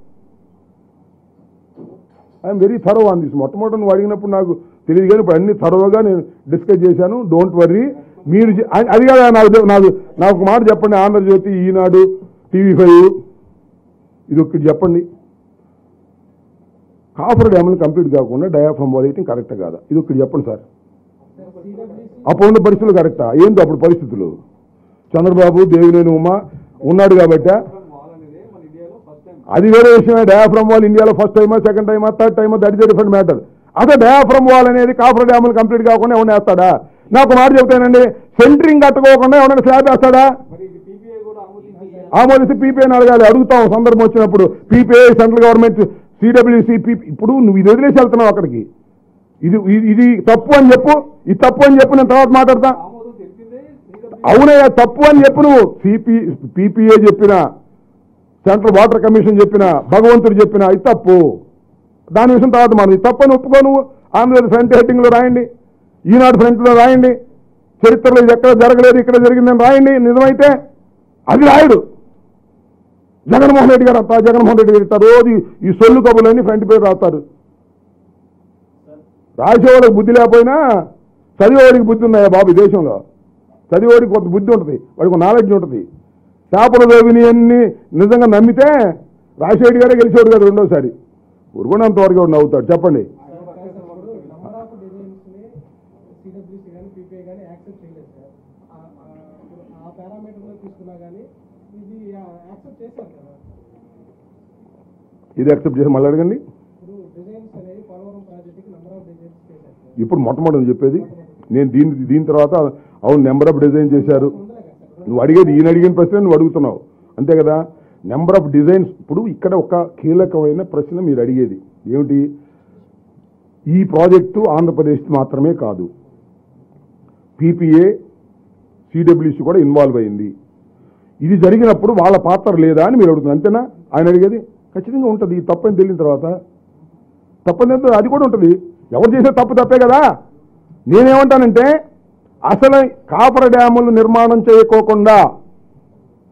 I'm very thorough on this మొట్టమొదటి నువ్వు అడిగినప్పుడు నాకు తెలియదు కానీ ఇప్పుడు అన్ని థరోగా నేను డిస్కస్ చేశాను డోంట్ వర్రీ మీరు చే- అది- అది కాదు నాకు తె- నాకు నాకు ఒక మాట చెప్పండి ఆంధ్రజ్యోతి ఈనాడు టీవీ ఫైవ్ ఇది ఒకటి చెప్పండి కాఫర్ డ్యామ్లు కంప్లీట్ కాకుండా డయాఫ్రమ్ వేయటం కరెక్ట్ కాదా ఇది ఒకటి చెప్పండి సార్ అప్పుడున్న పరిస్థితులు కరెక్టా ఏంటి అప్పుడు పరిస్థితులు చంద్రబాబు దేవినేని ఉమ ఉన్నాడు కాబట్టి వాల్ అనేది మన ఇండియాలో ఫస్ట్ టైం అది వేరే విషయమే డయాఫ్రమ్ వాల్ ఇండియాలో ఫస్ట్ టైమా సెకండ్ టైమా థర్డ్ టైమా దట్ ఇస్ డిఫరెంట్ మ్యాటర్ అదే డయాఫ్రమ్ వాల్ అనేది కాఫర్ డ్యాములు కంప్లీట్ కాకుండా ఎవరైనా వేస్తాడా నాకు మాట చెప్తానండి సెంటరింగ్ కట్టుకోకుండా ఎవరైనా స్లాబ్ వేస్తాడా మరి ఇది పీపీఐ కూడా ఆమోదించింది ఆమోదిస్తే పీపీఐని అడగాలి అడుగుతాం సందర్భం వచ్చినప్పుడు పీపీఐ సెంట్రల్ గవర్నమెంట్ సిడబ్ల్యూసి ఇప్పుడు నువ్వు ఇది వదిలేసి వెళ్తున్నావు అక్కడికి ఇది ఇది- ఇది తప్పు అని చెప్పు ఇది తప్పు అని చెప్పు నేను తర్వాత మాట్లాడతా ఆమోదం తెలిసిందే CWC అవునయ్యా తప్పు అని చెప్పు నువ్వు సిపి పీపీఏ చెప్పిన సెంట్రల్ వాటర్ కమిషన్ చెప్పిన భగవంతుడు చెప్పిన ఇది తప్పు దాని విషయం తర్వాత మనం ఇది తప్పని ఒప్పుకో నువ్వు ఆంధ్రప్రదేశ్ ఫ్రంట్ హెడ్డింగ్ లో రాయండి ఈనాడు ఫ్రంట్ లో రాయండి చరిత్రలో ఇది ఎక్కడ జరగలేదు ఇక్కడ జరిగిందని రాయండి నిజమైతే అది రాయడు జగన్మోహన్ రెడ్డి గారు అంతా జగన్మోహన్ రెడ్డి గారు ఇట్లా రోజు ఈ సొల్లు కబుర్లన్నీ ఫ్రంట్ పేరు రాస్తారు రాసేవాడికి బుద్ధి లేకపోయినా చదివేవాడికి బుద్ధి ఉన్నాయా బాబు ఈ దేశంలో చదివేవాడికి కొంత బుద్ధి ఉంటుంది వాడికి నాలెడ్జ్ ఉంటుంది చేపల వేవిని అన్ని నిజంగా నమ్మితే రాజశేఖర్ గారే గెలిచేవాడు కదా రెండోసారి ఉరుగునంతవరకు వాడు నవ్వుతాడు చెప్పండి నెంబర్ ఆఫ్ డిజైన్స్ ని సిడబ్ల్యూసీ కానీ పీపీఐ కానీ యాక్సెప్ట్ చేయలేదు సార్ ఆ- ఆ- ఇప్పుడు ఆ పారామీటర్ లో తీసుకున్నా కానీ ఇది యాక్సెప్ట్ చేశారు కదా ఇది యాక్సెప్ట్ చేసి మళ్ళీ అడగండి ఇప్పుడు డిజైన్స్ అనేది పోలవరం ప్రాజెక్ట్కి నెంబర్ ఆఫ్ డిజైన్స్ చేశారు సార్ ఇప్పుడు మొట్టమొదటి చెప్పేది నేను దీని దీని తర్వాత అవును నెంబర్ ఆఫ్ డిజైన్ చేశారు ఉందలే కదా సార్ నువ్వు అడిగేది ఈయన అడిగిన ప్రశ్న నువ్వు అడుగుతున్నావు అంతే కదా నెంబర్ ఆఫ్ డిజైన్స్ ఇప్పుడు ఇక్కడ ఒక కీలకమైన ప్రశ్న మీరు అడిగేది ఏమిటి ఈ ప్రాజెక్టు ఆంధ్రప్రదేశ్ మాత్రమే కాదు పీపీఏ సిడబ్ల్యూసి కూడా ఇన్వాల్వ్ అయింది ఇది జరిగినప్పుడు వాళ్ళ పాత్ర లేదా అని మీరు అడుగుతున్నారు అంతేనా ఆయన అడిగేది ఖచ్చితంగా ఉంటుంది ఈ తప్పని తెలియని తర్వాత తప్పని తెలియదు అది కూడా ఉంటుంది ఎవరు చేసే తప్పు తప్పే కదా నేనేమంటానంటే అసలు కాపర డ్యాములు నిర్మాణం చేయకోకుండా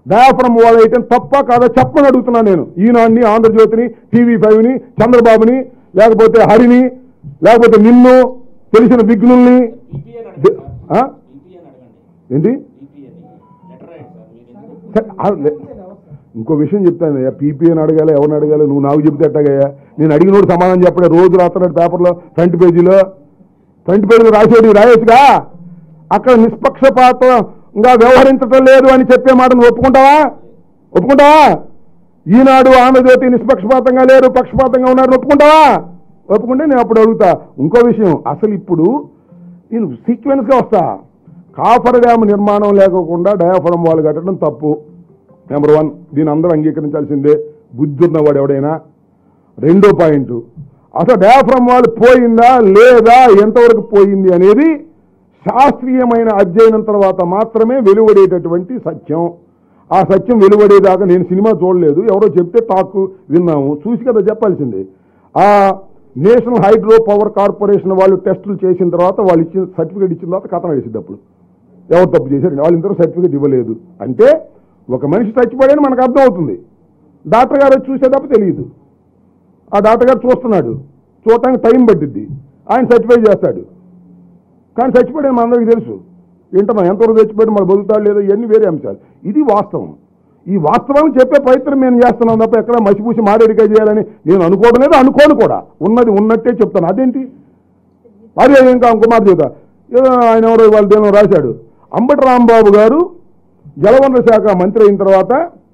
డయాఫ్రమ్ వాల్ అయితే తప్ప కాదా చెప్పని అడుగుతున్నా నేను ఈనాడిని ఆంధ్రజ్యోతిని టీవీ ఫైవ్ని చంద్రబాబుని లేకపోతే హరిని లేకపోతే నిన్ను తెలిసిన విఘ్నుల్ని ఈపీఎన్ ది- అడగండి ఆ? సార్ ఈపీఎన్ అడగండి ఏంటి ఈపీఎన్ లెటర్ రాయండి సార్ మీరు ఎందుకు సరే, ఆ, లే- ఇంకో విషయం చెప్తాను పీపీఎన్ అడగాలి ఎవరిని అడగాలి నువ్వు నాకు చెబితే ఎట్టాగయ్యా నేను అడిగినోడు సమాధానం చెప్పడే రోజు రాస్తున్నాడు పేపర్లో ఫ్రంట్ పేజీలో ఫ్రంట్ పేజీలో రాసేది రాయొచ్చుగా అక్కడ నిష్పక్షపాతంగా వ్యవహరించటం లేదు అని చెప్పే మాట నువ్వు ఒప్పుకుంటావా ఒప్పుకుంటావా ఈనాడు ఆంధ్రజ్యోతి నిష్పక్షపాతంగా లేరు పక్షపాతంగా ఉన్నారు ఒప్పుకుంటావా ఒప్పుకుంటే నేను అప్పుడు అడుగుతా ఇంకో విషయం అసలు ఇప్పుడు నేను సీక్వెన్స్గా వస్తా కాఫర్ డ్యామ్ నిర్మాణం లేకోకుండా డయాఫ్రమ్ వాల్ కట్టడం తప్పు నెంబర్ వన్ దీని అందరూ అంగీకరించాల్సిందే బుద్ధి ఉన్నవాడు ఎవడైనా రెండో పాయింట్ అసలు డయాఫ్రమ్ వాల్ పోయిందా లేదా ఎంతవరకు పోయింది అనేది శాస్త్రీయమైన అధ్యయనం తర్వాత మాత్రమే వెలువడేటటువంటి సత్యం ఆ సత్యం వెలువడేదాకా నేను సినిమా చూడలేదు ఎవరో చెప్తే టాక్ విన్నాము చూసి కదా చెప్పాల్సింది ఆ నేషనల్ హైడ్రో పవర్ కార్పొరేషన్ వాళ్ళు టెస్టులు చేసిన తర్వాత వాళ్ళు ఇచ్చిన సర్టిఫికేట్ ఇచ్చిన తర్వాత కథం వేసింది అప్పుడు ఎవరు తప్పు చేశారు వాళ్ళు ఇంతవరకు సర్టిఫికేట్ ఇవ్వలేదు అంటే ఒక మనిషి చచ్చిపోయాడని మనకు అర్థం అవుతుంది డాక్టర్ గారు వచ్చి చూసే తప్ప తెలియదు ఆ డాక్టర్ గారు చూస్తున్నాడు చూడటానికి టైం పట్టిద్ది ఆయన సర్టిఫై చేస్తాడు కానీ చచ్చిపోయాడు మనందరికీ తెలుసు వింటున్నాం ఎంతవరకు చచ్చిపోయాడు మన బతుకుతాడు లేదో ఇవన్నీ వేరే అంశాలు ఇది వాస్తవం ఈ వాస్తవాన్ని చెప్పే ప్రయత్నం నేను చేస్తున్నాను తప్ప ఎక్కడ మసిపూసి మారేడికాయ చేయాలని నేను అనుకోవడం లేదు అనుకోను కూడా ఉన్నది ఉన్నట్టే చెప్తాను అదేంటి అదే ఇంకా ఇంకో మాట చెబుతా ఏదో ఆయన ఎవరో వాళ్ళ దేనో రాశాడు అంబటి రాంబాబు గారు జలవనరుల శాఖ మంత్రి అయిన తర్వాత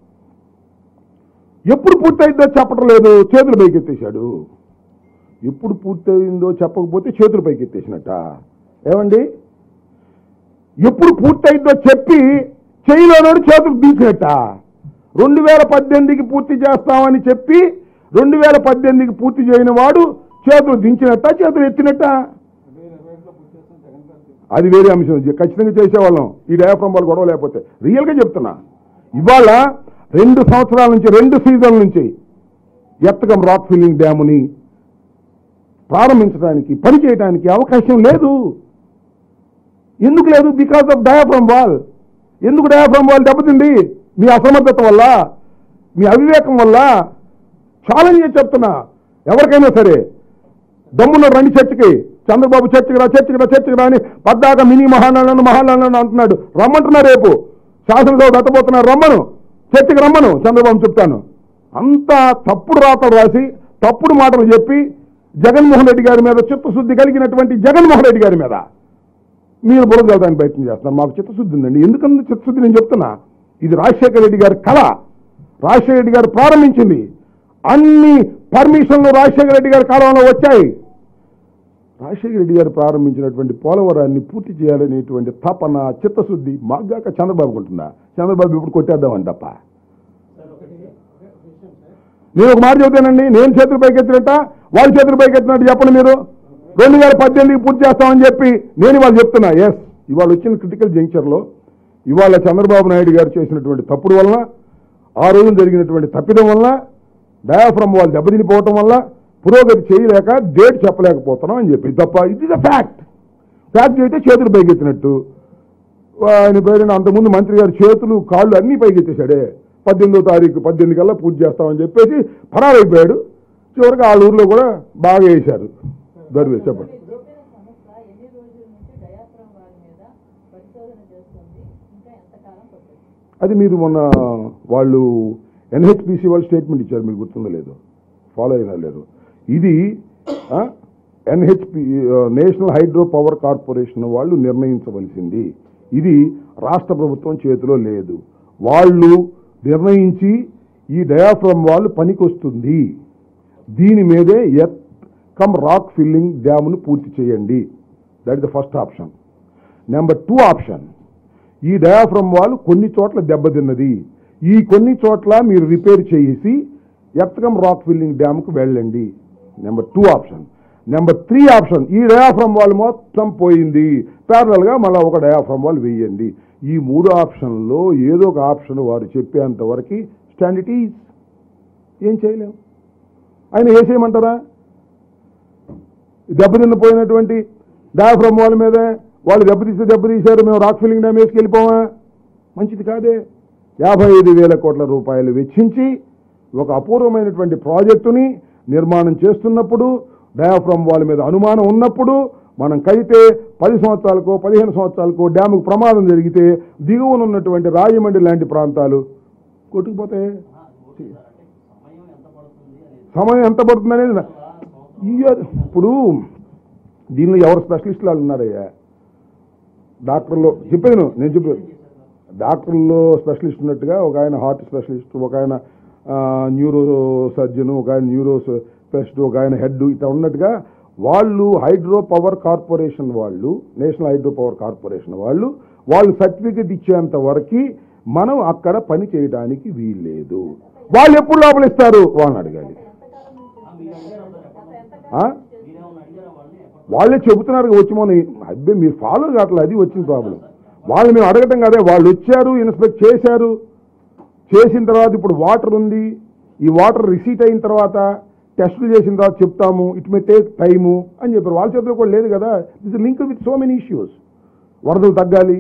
ఎప్పుడు పూర్తయిందో చెప్పడం లేదు చేతులు పైకెత్తేశాడు ఎప్పుడు పూర్తయిందో చెప్పకపోతే చేతులు పైకెత్తేసినట్ట ఏమండి ఎప్పుడు పూర్తయిందో చెప్పి చేయిలోనోడు చేతులు తీసినట్ట రెండు వేల పద్దెనిమిదికి పూర్తి చేస్తామని చెప్పి రెండు వేల పద్దెనిమిదికి పూర్తి చేయని వాడు చేతులు దించినట్ట చేతులు ఎత్తినట్ట రెండు వేల ఇరవై ఒకటిలో పూర్తి చేస్తాం జగన్ గారు చెప్పారు. అది వేరే అంశం జ- ఖచ్చితంగా చేసేవాళ్ళం ఈ డయాఫ్రమ్ వాళ్ళు గొడవ లేకపోతే రియల్గా చెప్తున్నా ఇవాళ రెండు సంవత్సరాల నుంచి రెండు సీజన్ల నుంచి ఎత్తకం రాక్ ఫిల్లింగ్ డ్యాముని ప్రారంభించడానికి పని చేయడానికి అవకాశం లేదు ఎందుకు లేదు బికాస్ ఆఫ్ డయాఫ్రమ్ వాల్ ఎందుకు డయాఫ్రమ్ వాల్ దెబ్బతింది మీ అసమర్థత వల్ల మీ అవివేకం వల్ల ఛాలెంజ్ చేసి చెప్తున్నా ఎవరికైనా సరే దమ్మున్న రండి చర్చకి చంద్రబాబు చర్చకి రా చర్చకి రా చర్చకి రా అని పద్దాక మినీ మహానాలను మహానాలను అంటున్నాడు రమ్మంటున్నా రేపు శాసనసభ దత్తపోతున్నారు రమ్మను చర్చకి రమ్మను చంద్రబాబు చెప్తాను అంతా తప్పుడు రాతలు రాసి తప్పుడు మాటలు చెప్పి జగన్మోహన్ రెడ్డి గారి మీద చిత్తశుద్ధి కలిగినటువంటి జగన్మోహన్ రెడ్డి గారి మీద మీరు బురద చల్లడానికి ప్రయత్నం చేస్తున్నారు మాకు చిత్తశుద్ధి ఉందండి ఎందుకంటే చిత్తశుద్ధి నేను చెప్తున్నా ఇది రాజశేఖర రెడ్డి గారి కళ రాజశేఖర రెడ్డి గారు ప్రారంభించింది అన్ని పర్మిషన్లు రాజశేఖర రెడ్డి గారి కాలంలో వచ్చాయి రాజశేఖర రెడ్డి గారు ప్రారంభించినటువంటి పోలవరాన్ని పూర్తి చేయాలనేటువంటి తపన చిత్తశుద్ధి మాగాక చంద్రబాబుకు ఉంటుందా చంద్రబాబు ఇప్పుడు కొట్టేద్దామని తప్ప నేను ఒక మాట చెబుతానండి నేను చేతులు పైకెత్తినట్ట వాళ్ళ చేతులు పైకెత్తినట్టు చెప్పండి మీరు రెండు వేల పద్దెనిమిదికి పూర్తి చేస్తామని చెప్పి నేను ఇవాళ చెప్తున్నా ఎస్ ఇవాళ వచ్చిన క్రిటికల్ జంక్షన్లో ఇవాళ చంద్రబాబు నాయుడు గారు చేసినటువంటి తప్పుడు వలన ఆ రోజు జరిగినటువంటి తప్పిదం వలన డయాఫ్రమ్ వాళ్ళు దెబ్బతినిపోవటం వల్ల పురోగతి చేయలేక డేట్ చెప్పలేకపోతున్నాం అని చెప్పి తప్ప it is a fact fact అయితే చేతులు పైకెత్తినట్టు ఆయన పేరున అంతకుముందు మంత్రి గారి చేతులు కాళ్ళు అన్నీ పైకెత్తేశాడే పద్దెనిమిదో తారీఖు పద్దెనిమిది కల్లా పూజ చేస్తామని చెప్పేసి పరారైపోయాడు చివరికి వాళ్ళ ఊర్లో కూడా బాగా వేశారు దర్వే చెప్పండి మీరు చెప్పిన సంస్థ ఎన్ని రోజుల నుంచి డయాఫ్రమ్ వారి మీద పరిశోధన చేస్తుంది ఇంకా ఎంతకాలం పడుతుంది అది మీరు మొన్న వాళ్ళు ఎన్హెచ్పిసి వాళ్ళు స్టేట్మెంట్ ఇచ్చారు మీకు గుర్తుందో లేదు ఫాలో అయినా లేదు ఇది NHP national hydro power corporation వాళ్ళు నిర్ణయించవలసింది ఇది రాష్ట్ర ప్రభుత్వం చేతిలో లేదు వాళ్ళు నిర్ణయించి ఈ డయాఫ్రమ్ వాళ్ళు పనికొస్తుంది దీని మీదే ఎత్ కమ్ రాక్ ఫిల్లింగ్ డ్యామ్ను పూర్తి చేయండి that is the first option number two option ఈ డయాఫ్రమ్ వాల్ కొన్ని చోట్ల దెబ్బతిన్నది ఈ కొన్ని చోట్ల మీరు రిపేర్ చేసి ఎత్తకం రాక్ ఫిల్లింగ్ డ్యామ్కు వెళ్ళండి number two option number three option ఈ డయాఫ్రమ్ వాల్ మొత్తం పోయింది ప్యారలల్గా మళ్ళీ ఒక డయాఫ్రమ్ వాల్ వేయండి ఈ మూడు ఆప్షన్లో ఏదో ఒక ఆప్షన్ వారు చెప్పేంత వరకు స్టాండిటీ ఏం చేయలేము ఆయన వేసేయమంటారా దెబ్బతిన్న పోయినటువంటి డయాఫ్రమ్ వాల్ మీద వాళ్ళు దెబ్బతీస్తే దెబ్బతీశారు మేము రాక్ ఫిల్లింగ్ డ్యామ్ వేసుకెళ్ళిపోవా మంచిది కాదే యాభై ఐదు వేల కోట్ల రూపాయలు వెచ్చించి ఒక అపూర్వమైనటువంటి ప్రాజెక్టుని నిర్మాణం చేస్తున్నప్పుడు డయాఫ్రమ్ వాల్ మీద అనుమానం ఉన్నప్పుడు మనం కైతే పది సంవత్సరాలకో పదిహేను సంవత్సరాలకో డ్యాముకు ప్రమాదం జరిగితే దిగువన ఉన్నటువంటి రాజమండ్రి లాంటి ప్రాంతాలు కొట్టుకుపోతాయి ఆ, ఓకే సార్ అంటే సమయం ఎంత పడుతుంది అనేది సమయం ఎంత పడుతుంది అనేది నా- ఇయ్య- ఇప్పుడు దీనిలో ఎవరు స్పెషలిస్టులు వాళ్ళు ఉన్నారయ్యా డాక్టర్లు చెప్పాను నేను చెప్పాను డాక్టర్లో స్పెషలిస్ట్ ఉన్నట్టుగా ఒక ఆయన హార్ట్ స్పెషలిస్ట్ ఒక ఆయన ఆ, న్యూరో సర్జన్ ఒక ఆయన న్యూరో స్పెషలిస్ట్ ఒక ఆయన హెడ్ ఇట్లా ఉన్నట్టుగా వాళ్ళు హైడ్రో పవర్ కార్పొరేషన్ వాళ్ళు నేషనల్ హైడ్రో పవర్ కార్పొరేషన్ వాళ్ళు వాళ్ళు సర్టిఫికెట్ ఇచ్చేంత వరకు మనం అక్కడ పని చేయడానికి వీల్లేదు వాళ్ళు ఎప్పుడు లోపల ఇస్తారు వాళ్ళని అడగాలి ఎంతకాలం నుంచి ఆ, మీరు అడిగారా సార్ ఎప్పటి గత నుంచి? ఎంతకాలం ఆ? నుంచి మీరేమన్నా అడిగారా వాళ్ళని ఎప్పటి వాళ్ళే చెబుతున్నారు వచ్చి మన అబ్బే మీరు ఫాలో కావట్లేదు అది వచ్చిన ప్రాబ్లం వాళ్ళు మేము అడగటం కదే వాళ్ళు వచ్చారు ఇన్స్పెక్ట్ చేశారు చేసిన తర్వాత ఇప్పుడు వాటర్ ఉంది ఈ వాటర్ రిసీట్ అయిన తర్వాత టెస్టులు చేసిన తర్వాత చెప్తాము ఇట్ మే టేక్ టైము అని చెప్పారు వాళ్ళ చేతిలో కూడా లేదు కదా this link with so many issues వరదలు తగ్గాలి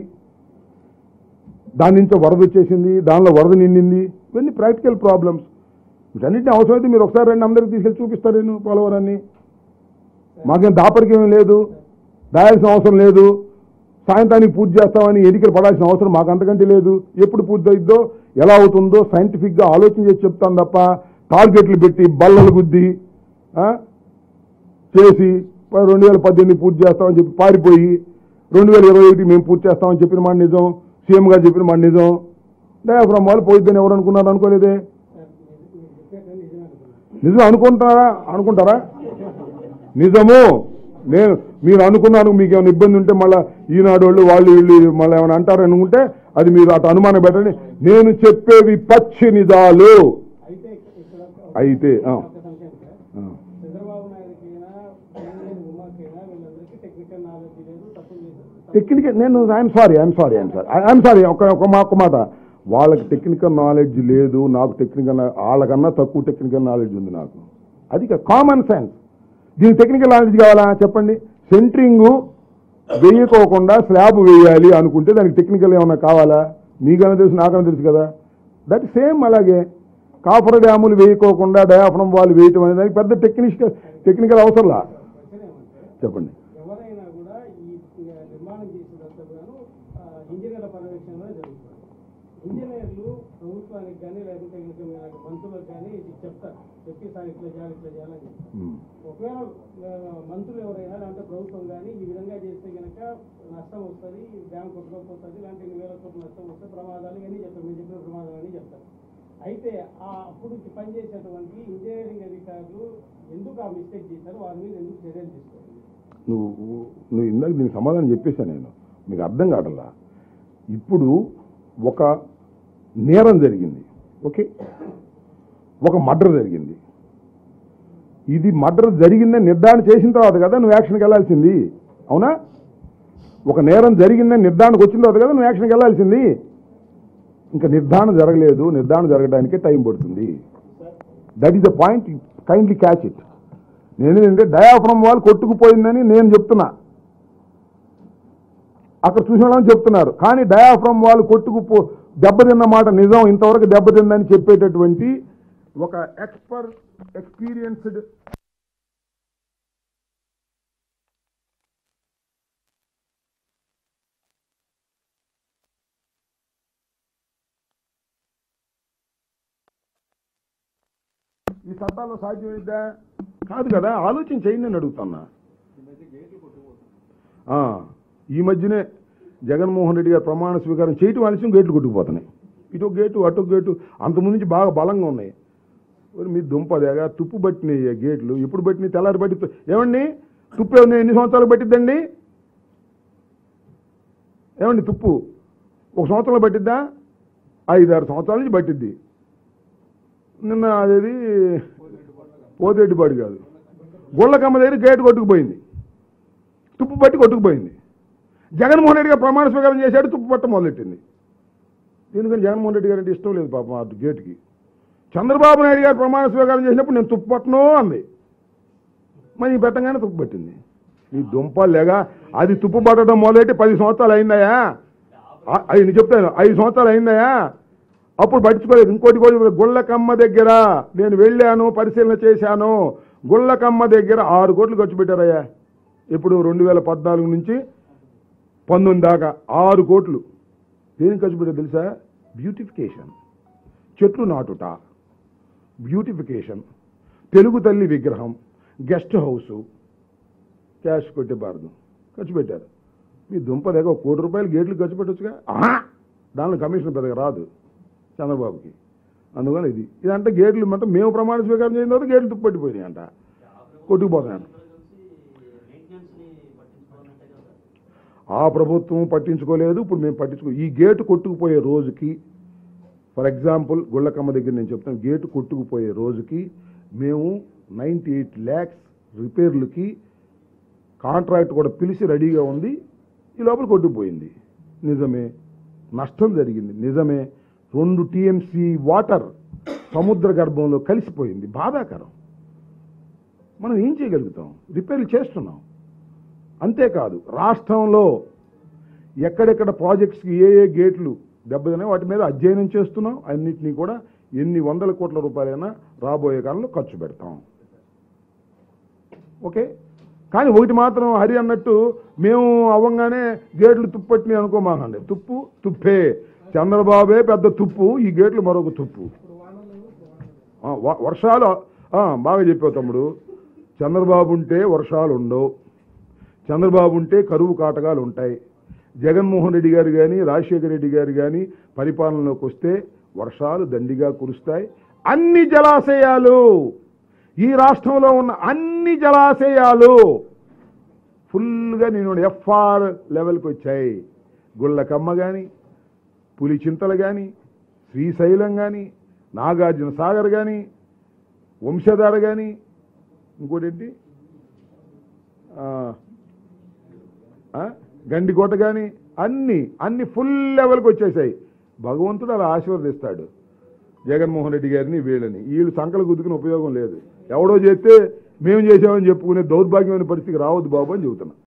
దాని నుంచి వరద వచ్చేసింది దానిలో వరద నిండింది ఇవన్నీ ప్రాక్టికల్ ప్రాబ్లమ్స్ వీటన్నిటిని అవసరమైతే మీరు ఒకసారి రెండు అందరికి తీసుకెళ్ళి చూపిస్తారు నేను పోలవరాన్ని మాకేం దాపరికేమీ లేదు దాయాల్సిన అవసరం లేదు సాయంత్రానికి పూర్తి చేస్తామని ఎన్నికలు పడాల్సిన అవసరం మాకు అంతకంటే లేదు ఎప్పుడు పూర్తి అయిద్దో ఎలా అవుతుందో సైంటిఫిక్గా ఆలోచన చేసి చెప్తాం తప్ప టార్గెట్లు పెట్టి బల్లలు గుద్ది ఆ, చేసి ప- రెండు వేల పద్దెనిమిది పూర్తి చేస్తామని చెప్పి పారిపోయి రెండు వేల ఇరవై ఒకటి మేము పూర్తి చేస్తామని చెప్పిన మాట నిజం సీఎం గారు చెప్పిన మాట నిజం డయాఫ్రమ్ వాళ్ళు పోయిద్దని ఎవరు అనుకున్నారు అనుకోలేదే సార్, మీరు- మీరు చెప్పేది నిజమే అనుకున్నాను నిజం అనుకుంటారా అనుకుంటారా నిజము నేను మీరు అనుకున్నాను మీకు ఏమైనా ఇబ్బంది ఉంటే మళ్ళీ ఈనాడు వాళ్ళు వాళ్ళు వీళ్ళు మళ్ళీ ఏమైనా అంటారు అనుకుంటే అది మీరు అటు అనుమానం పెట్టండి నేను చెప్పేవి పచ్చి నిజాలు అయితే ఇక్కడ ఒక- అయితే ఆ, ఒక సంశయం సార్ ఆ. చంద్రబాబు నాయుడుకైనా దేవినేని ఉమాకైనా వీళ్ళందరికీ టెక్నికల్ నాలెడ్జ్ లేదు తప్పులు చేశారు టెక్నికల్ నేను I'm sorry I'm sorry I'm sorry I'm sorry ఒక ఒక మా ఒక మాట వాళ్ళకి టెక్నికల్ నాలెడ్జ్ లేదు నాకు టెక్నికల్ వాళ్ళకన్నా తక్కువ టెక్నికల్ నాలెడ్జ్ ఉంది నాకు అది కామన్ సెన్స్ దీనికి టెక్నికల్ నాలెడ్జ్ కావాలా చెప్పండి సెంట్రింగ్ వేయకోకుండా స్లాబ్ వేయాలి అనుకుంటే దానికి టెక్నికల్ ఏమన్నా కావాలా మీకన్నా తెలుసు నాకన్నా తెలుసు కదా దట్ సేమ్ అలాగే కాఫర్ డ్యాములు వేయకోకుండా డయాఫ్రమ్ వాళ్ళు వేయటం అనేది దానికి పెద్ద టెక్నికల్ టెక్నికల్ అవసరంలా క్వశ్చన్ ఏమంటే చెప్పండి ఎవరైనా కూడా ఈ ఆ, నిర్మాణం చేసేటప్పుడు గాను ఆ, ఇంజనీర్ల పర్యవేక్షణలోనే జరుగుతుంది ఇంజనీర్లు ప్రభుత్వానికి కానీ లేకపోతే ఇంకా మనకి మంత్రులకు కానీ ఇది చెప్తారు చెప్పి సార్ ఇట్లా చేయాలి ఇట్లా చేయాలని చెప్తారు ఉమ్. ఒకవేళ ఆ, మంత్రులు ఎవరైనా లేదంటే ప్రభుత్వం కానీ ఈ విధంగా చేస్తే కనుక నష్టం వస్తుంది డ్యామ్ కొట్టుకోకపోతుంది ఇలాంటి ఇన్ని వేల కోట్ల నష్టం వస్తే ప్రమాదాలు ఇవన్నీ చెప్తారు మీరు చెప్పిన ప్రమాదాలు అని చెప్తారు అయితే ఆ అప్పుడు పనిచేసేటువంటి ఇంజనీరింగ్ అధికారులు ఎందుకు ఆ మిస్టేక్ చేశారు వారి మీద ఎందుకు చర్యలు తీసుకోవాలి నువ్వు నువ్వు ఇందాక దీనికి సమాధానం చెప్పేశాను నేను మీకు అర్థం కావట్లా ఇప్పుడు ఒక నేరం జరిగింది ఓకే ఒక మర్డర్ జరిగింది ఇది మర్డర్ జరిగిందని నిర్ధారణ చేసిన తర్వాత కదా నువ్వు యాక్షన్కి వెళ్ళాల్సింది అవునా ఒక నేరం జరిగిందని నిర్ధారణకు వచ్చిన తర్వాత కదా నువ్వు యాక్షన్కి వెళ్ళాల్సింది ఇంకా నిర్ధారణ జరగలేదు నిర్ధారణ జరగడానికే టైం పడుతుంది that is the point kindly catch it నేను ఏంటంటే డయాఫ్రమ్ వాళ్ళు కొట్టుకుపోయిందని నేను చెప్తున్నా అక్కడ చూసిన వాళ్ళని చెప్తున్నారు కానీ డయాఫ్రమ్ వాళ్ళు కొట్టుకుపో దెబ్బతిన్న మాట నిజం ఇంతవరకు దెబ్బతిందని చెప్పేటటువంటి ఒక ఎక్స్పర్ట్ ఎక్స్పీరియన్స్డ్ ఈ చట్టాల్లో సాధ్యమైద్దా కాదు కదా ఆలోచన చేయండి అని అడుగుతున్నా ఆ, ఈ మధ్యనే జగన్మోహన్ రెడ్డి గారు ప్రమాణ స్వీకారం చేయటం ఆలస్యం గేట్లు కొట్టుకుపోతున్నాయి ఇటు ఒక గేటు అటు ఒక గేటు అంతకుముందు నుంచి బాగా బలంగా ఉన్నాయి మరి మీ దుంపదేగా తుప్పు పట్టినాయి ఈ గేట్లు ఎప్పుడు పట్టినాయి తెల్లారి పట్టి ఏమండి తుప్పు ఏమన్నా ఎన్ని సంవత్సరాలు పట్టిద్దండి ఏమండి తుప్పు ఒక సంవత్సరంలో పట్టిద్దా ఐదారు సంవత్సరాల నుంచి పట్టిద్ది నిన్న అదేది పోతేటిపాడు కాదు గుళ్ళకమ్మ దగ్గర గేటు కొట్టుకుపోయింది తుప్పు పట్టి కొట్టుకుపోయింది జగన్మోహన్ రెడ్డి గారు ప్రమాణ స్వీకారం చేశాడు తుప్పు పట్ట మొదలెట్టింది ఎందుకని జగన్మోహన్ రెడ్డి గారు అంటే ఇష్టం లేదు పాపం ఆ గేటుకి చంద్రబాబు నాయుడు గారు ప్రమాణ స్వీకారం చేసినప్పుడు నేను తుప్పు పట్టను అంది మరి ఈ పెట్టంగానే తుప్పు పట్టింది ఈ దుంప లేక అది తుప్పు పట్టడం మొదలెట్టి పది సంవత్సరాలు అయిందయా ఆ- అది నేను చెప్తాను ఐదు సంవత్సరాలు అయిందయా అప్పుడు పట్టించుకోలేదు ఇంకోటి కూడా గుళ్ళకమ్మ దగ్గర నేను వెళ్ళాను పరిశీలన చేశాను గుళ్ళకమ్మ దగ్గర ఆరు కోట్లు ఖర్చు పెట్టారయ్యా ఇప్పుడు రెండు వేల పద్నాలుగు నుంచి పంతొమ్మిది దాకా ఆరు కోట్లు దేనికి ఖర్చు పెట్టారు తెలుసా బ్యూటిఫికేషన్ చెట్లు నాటుట బ్యూటిఫికేషన్ తెలుగు తల్లి విగ్రహం గెస్ట్ హౌసు క్యాష్ కొట్టేబారదు ఖర్చు పెట్టారు మీ దుంప దగ్గర ఒక కోటి రూపాయలు గేట్లు ఖర్చు పెట్టొచ్చుగా ఆహా! దానిలో కమిషన్ పెద్దగా రాదు చంద్రబాబుకి అందువల్ల ఇది ఇదంటే గేట్లు అంటే మేము ప్రమాణ స్వీకారం చేసిన తర్వాత గేట్లు తుప్పట్టిపోయినాయి అంట కొట్టుకుపోతాయంట మెయింటెనెన్స్ ని పట్టించుకోవాలంటే కదా ఆ ప్రభుత్వం పట్టించుకోలేదు ఇప్పుడు మేము పట్టించుకో ఈ గేటు కొట్టుకుపోయే రోజుకి ఫర్ ఎగ్జాంపుల్ గుళ్ళకమ్మ దగ్గర నేను చెప్తాను గేటు కొట్టుకుపోయే రోజుకి మేము నైంటీ ఎయిట్ ల్యాక్స్ రిపేర్లకి కాంట్రాక్ట్ కూడా పిలిచి రెడీగా ఉంది ఈ లోపల కొట్టుకుపోయింది నిజమే నష్టం జరిగింది నిజమే రెండు టీఎంసీ వాటర్ సముద్ర గర్భంలో కలిసిపోయింది బాధాకరం మనం ఏం చేయగలుగుతాం రిపేర్లు చేస్తున్నాం అంతేకాదు రాష్ట్రంలో ఎక్కడెక్కడ ప్రాజెక్ట్స్కి ఏ ఏ గేట్లు దెబ్బతిన్నాయో వాటి మీద అధ్యయనం చేస్తున్నాం అన్నిటినీ కూడా ఎన్ని వందల కోట్ల రూపాయలైనా రాబోయే కాలంలో ఖర్చు పెడతాం ఓకే కానీ ఒకటి మాత్రం హరి అన్నట్టు మేము అవ్వంగానే గేట్లు తుప్పట్ని అనుకోమాకండి తుప్పు తుప్పే చంద్రబాబే పెద్ద తుప్పు ఈ గేట్లు మరొక తుప్పు ఆ, వ- వర్షాలు ఆ, బాగా చెప్పావు తమ్ముడు చంద్రబాబు ఉంటే వర్షాలు ఉండవు చంద్రబాబు ఉంటే కరువు కాటకాలు ఉంటాయి జగన్మోహన్ రెడ్డి గారు కానీ రాజశేఖర రెడ్డి గారు కానీ పరిపాలనలోకి వస్తే వర్షాలు దండిగా కురుస్తాయి అన్ని జలాశయాలు ఈ రాష్ట్రంలో ఉన్న అన్ని జలాశయాలు ఫుల్గా నేను ఎఫ్ఆర్ లెవెల్కి వచ్చాయి గుళ్ళకమ్మ కానీ పులి చింతలు కానీ శ్రీశైలం కానీ నాగార్జున సాగర్ కానీ వంశధార కానీ ఇంకోటి ఏంటి ఆ, ఆ, గండికోట కానీ అన్ని అన్ని ఫుల్ లెవెల్కి వచ్చేసాయి భగవంతుడు అలా ఆశీర్వదిస్తాడు జగన్మోహన్ రెడ్డి గారిని వీళ్ళని వీళ్ళు సంకలు గుద్దుకుని ఉపయోగం లేదు ఎవడో చేస్తే మేము చేసామని చెప్పుకునే దౌర్భాగ్యమైన పరిస్థితికి రావద్దు బాబు అని చెబుతున్నా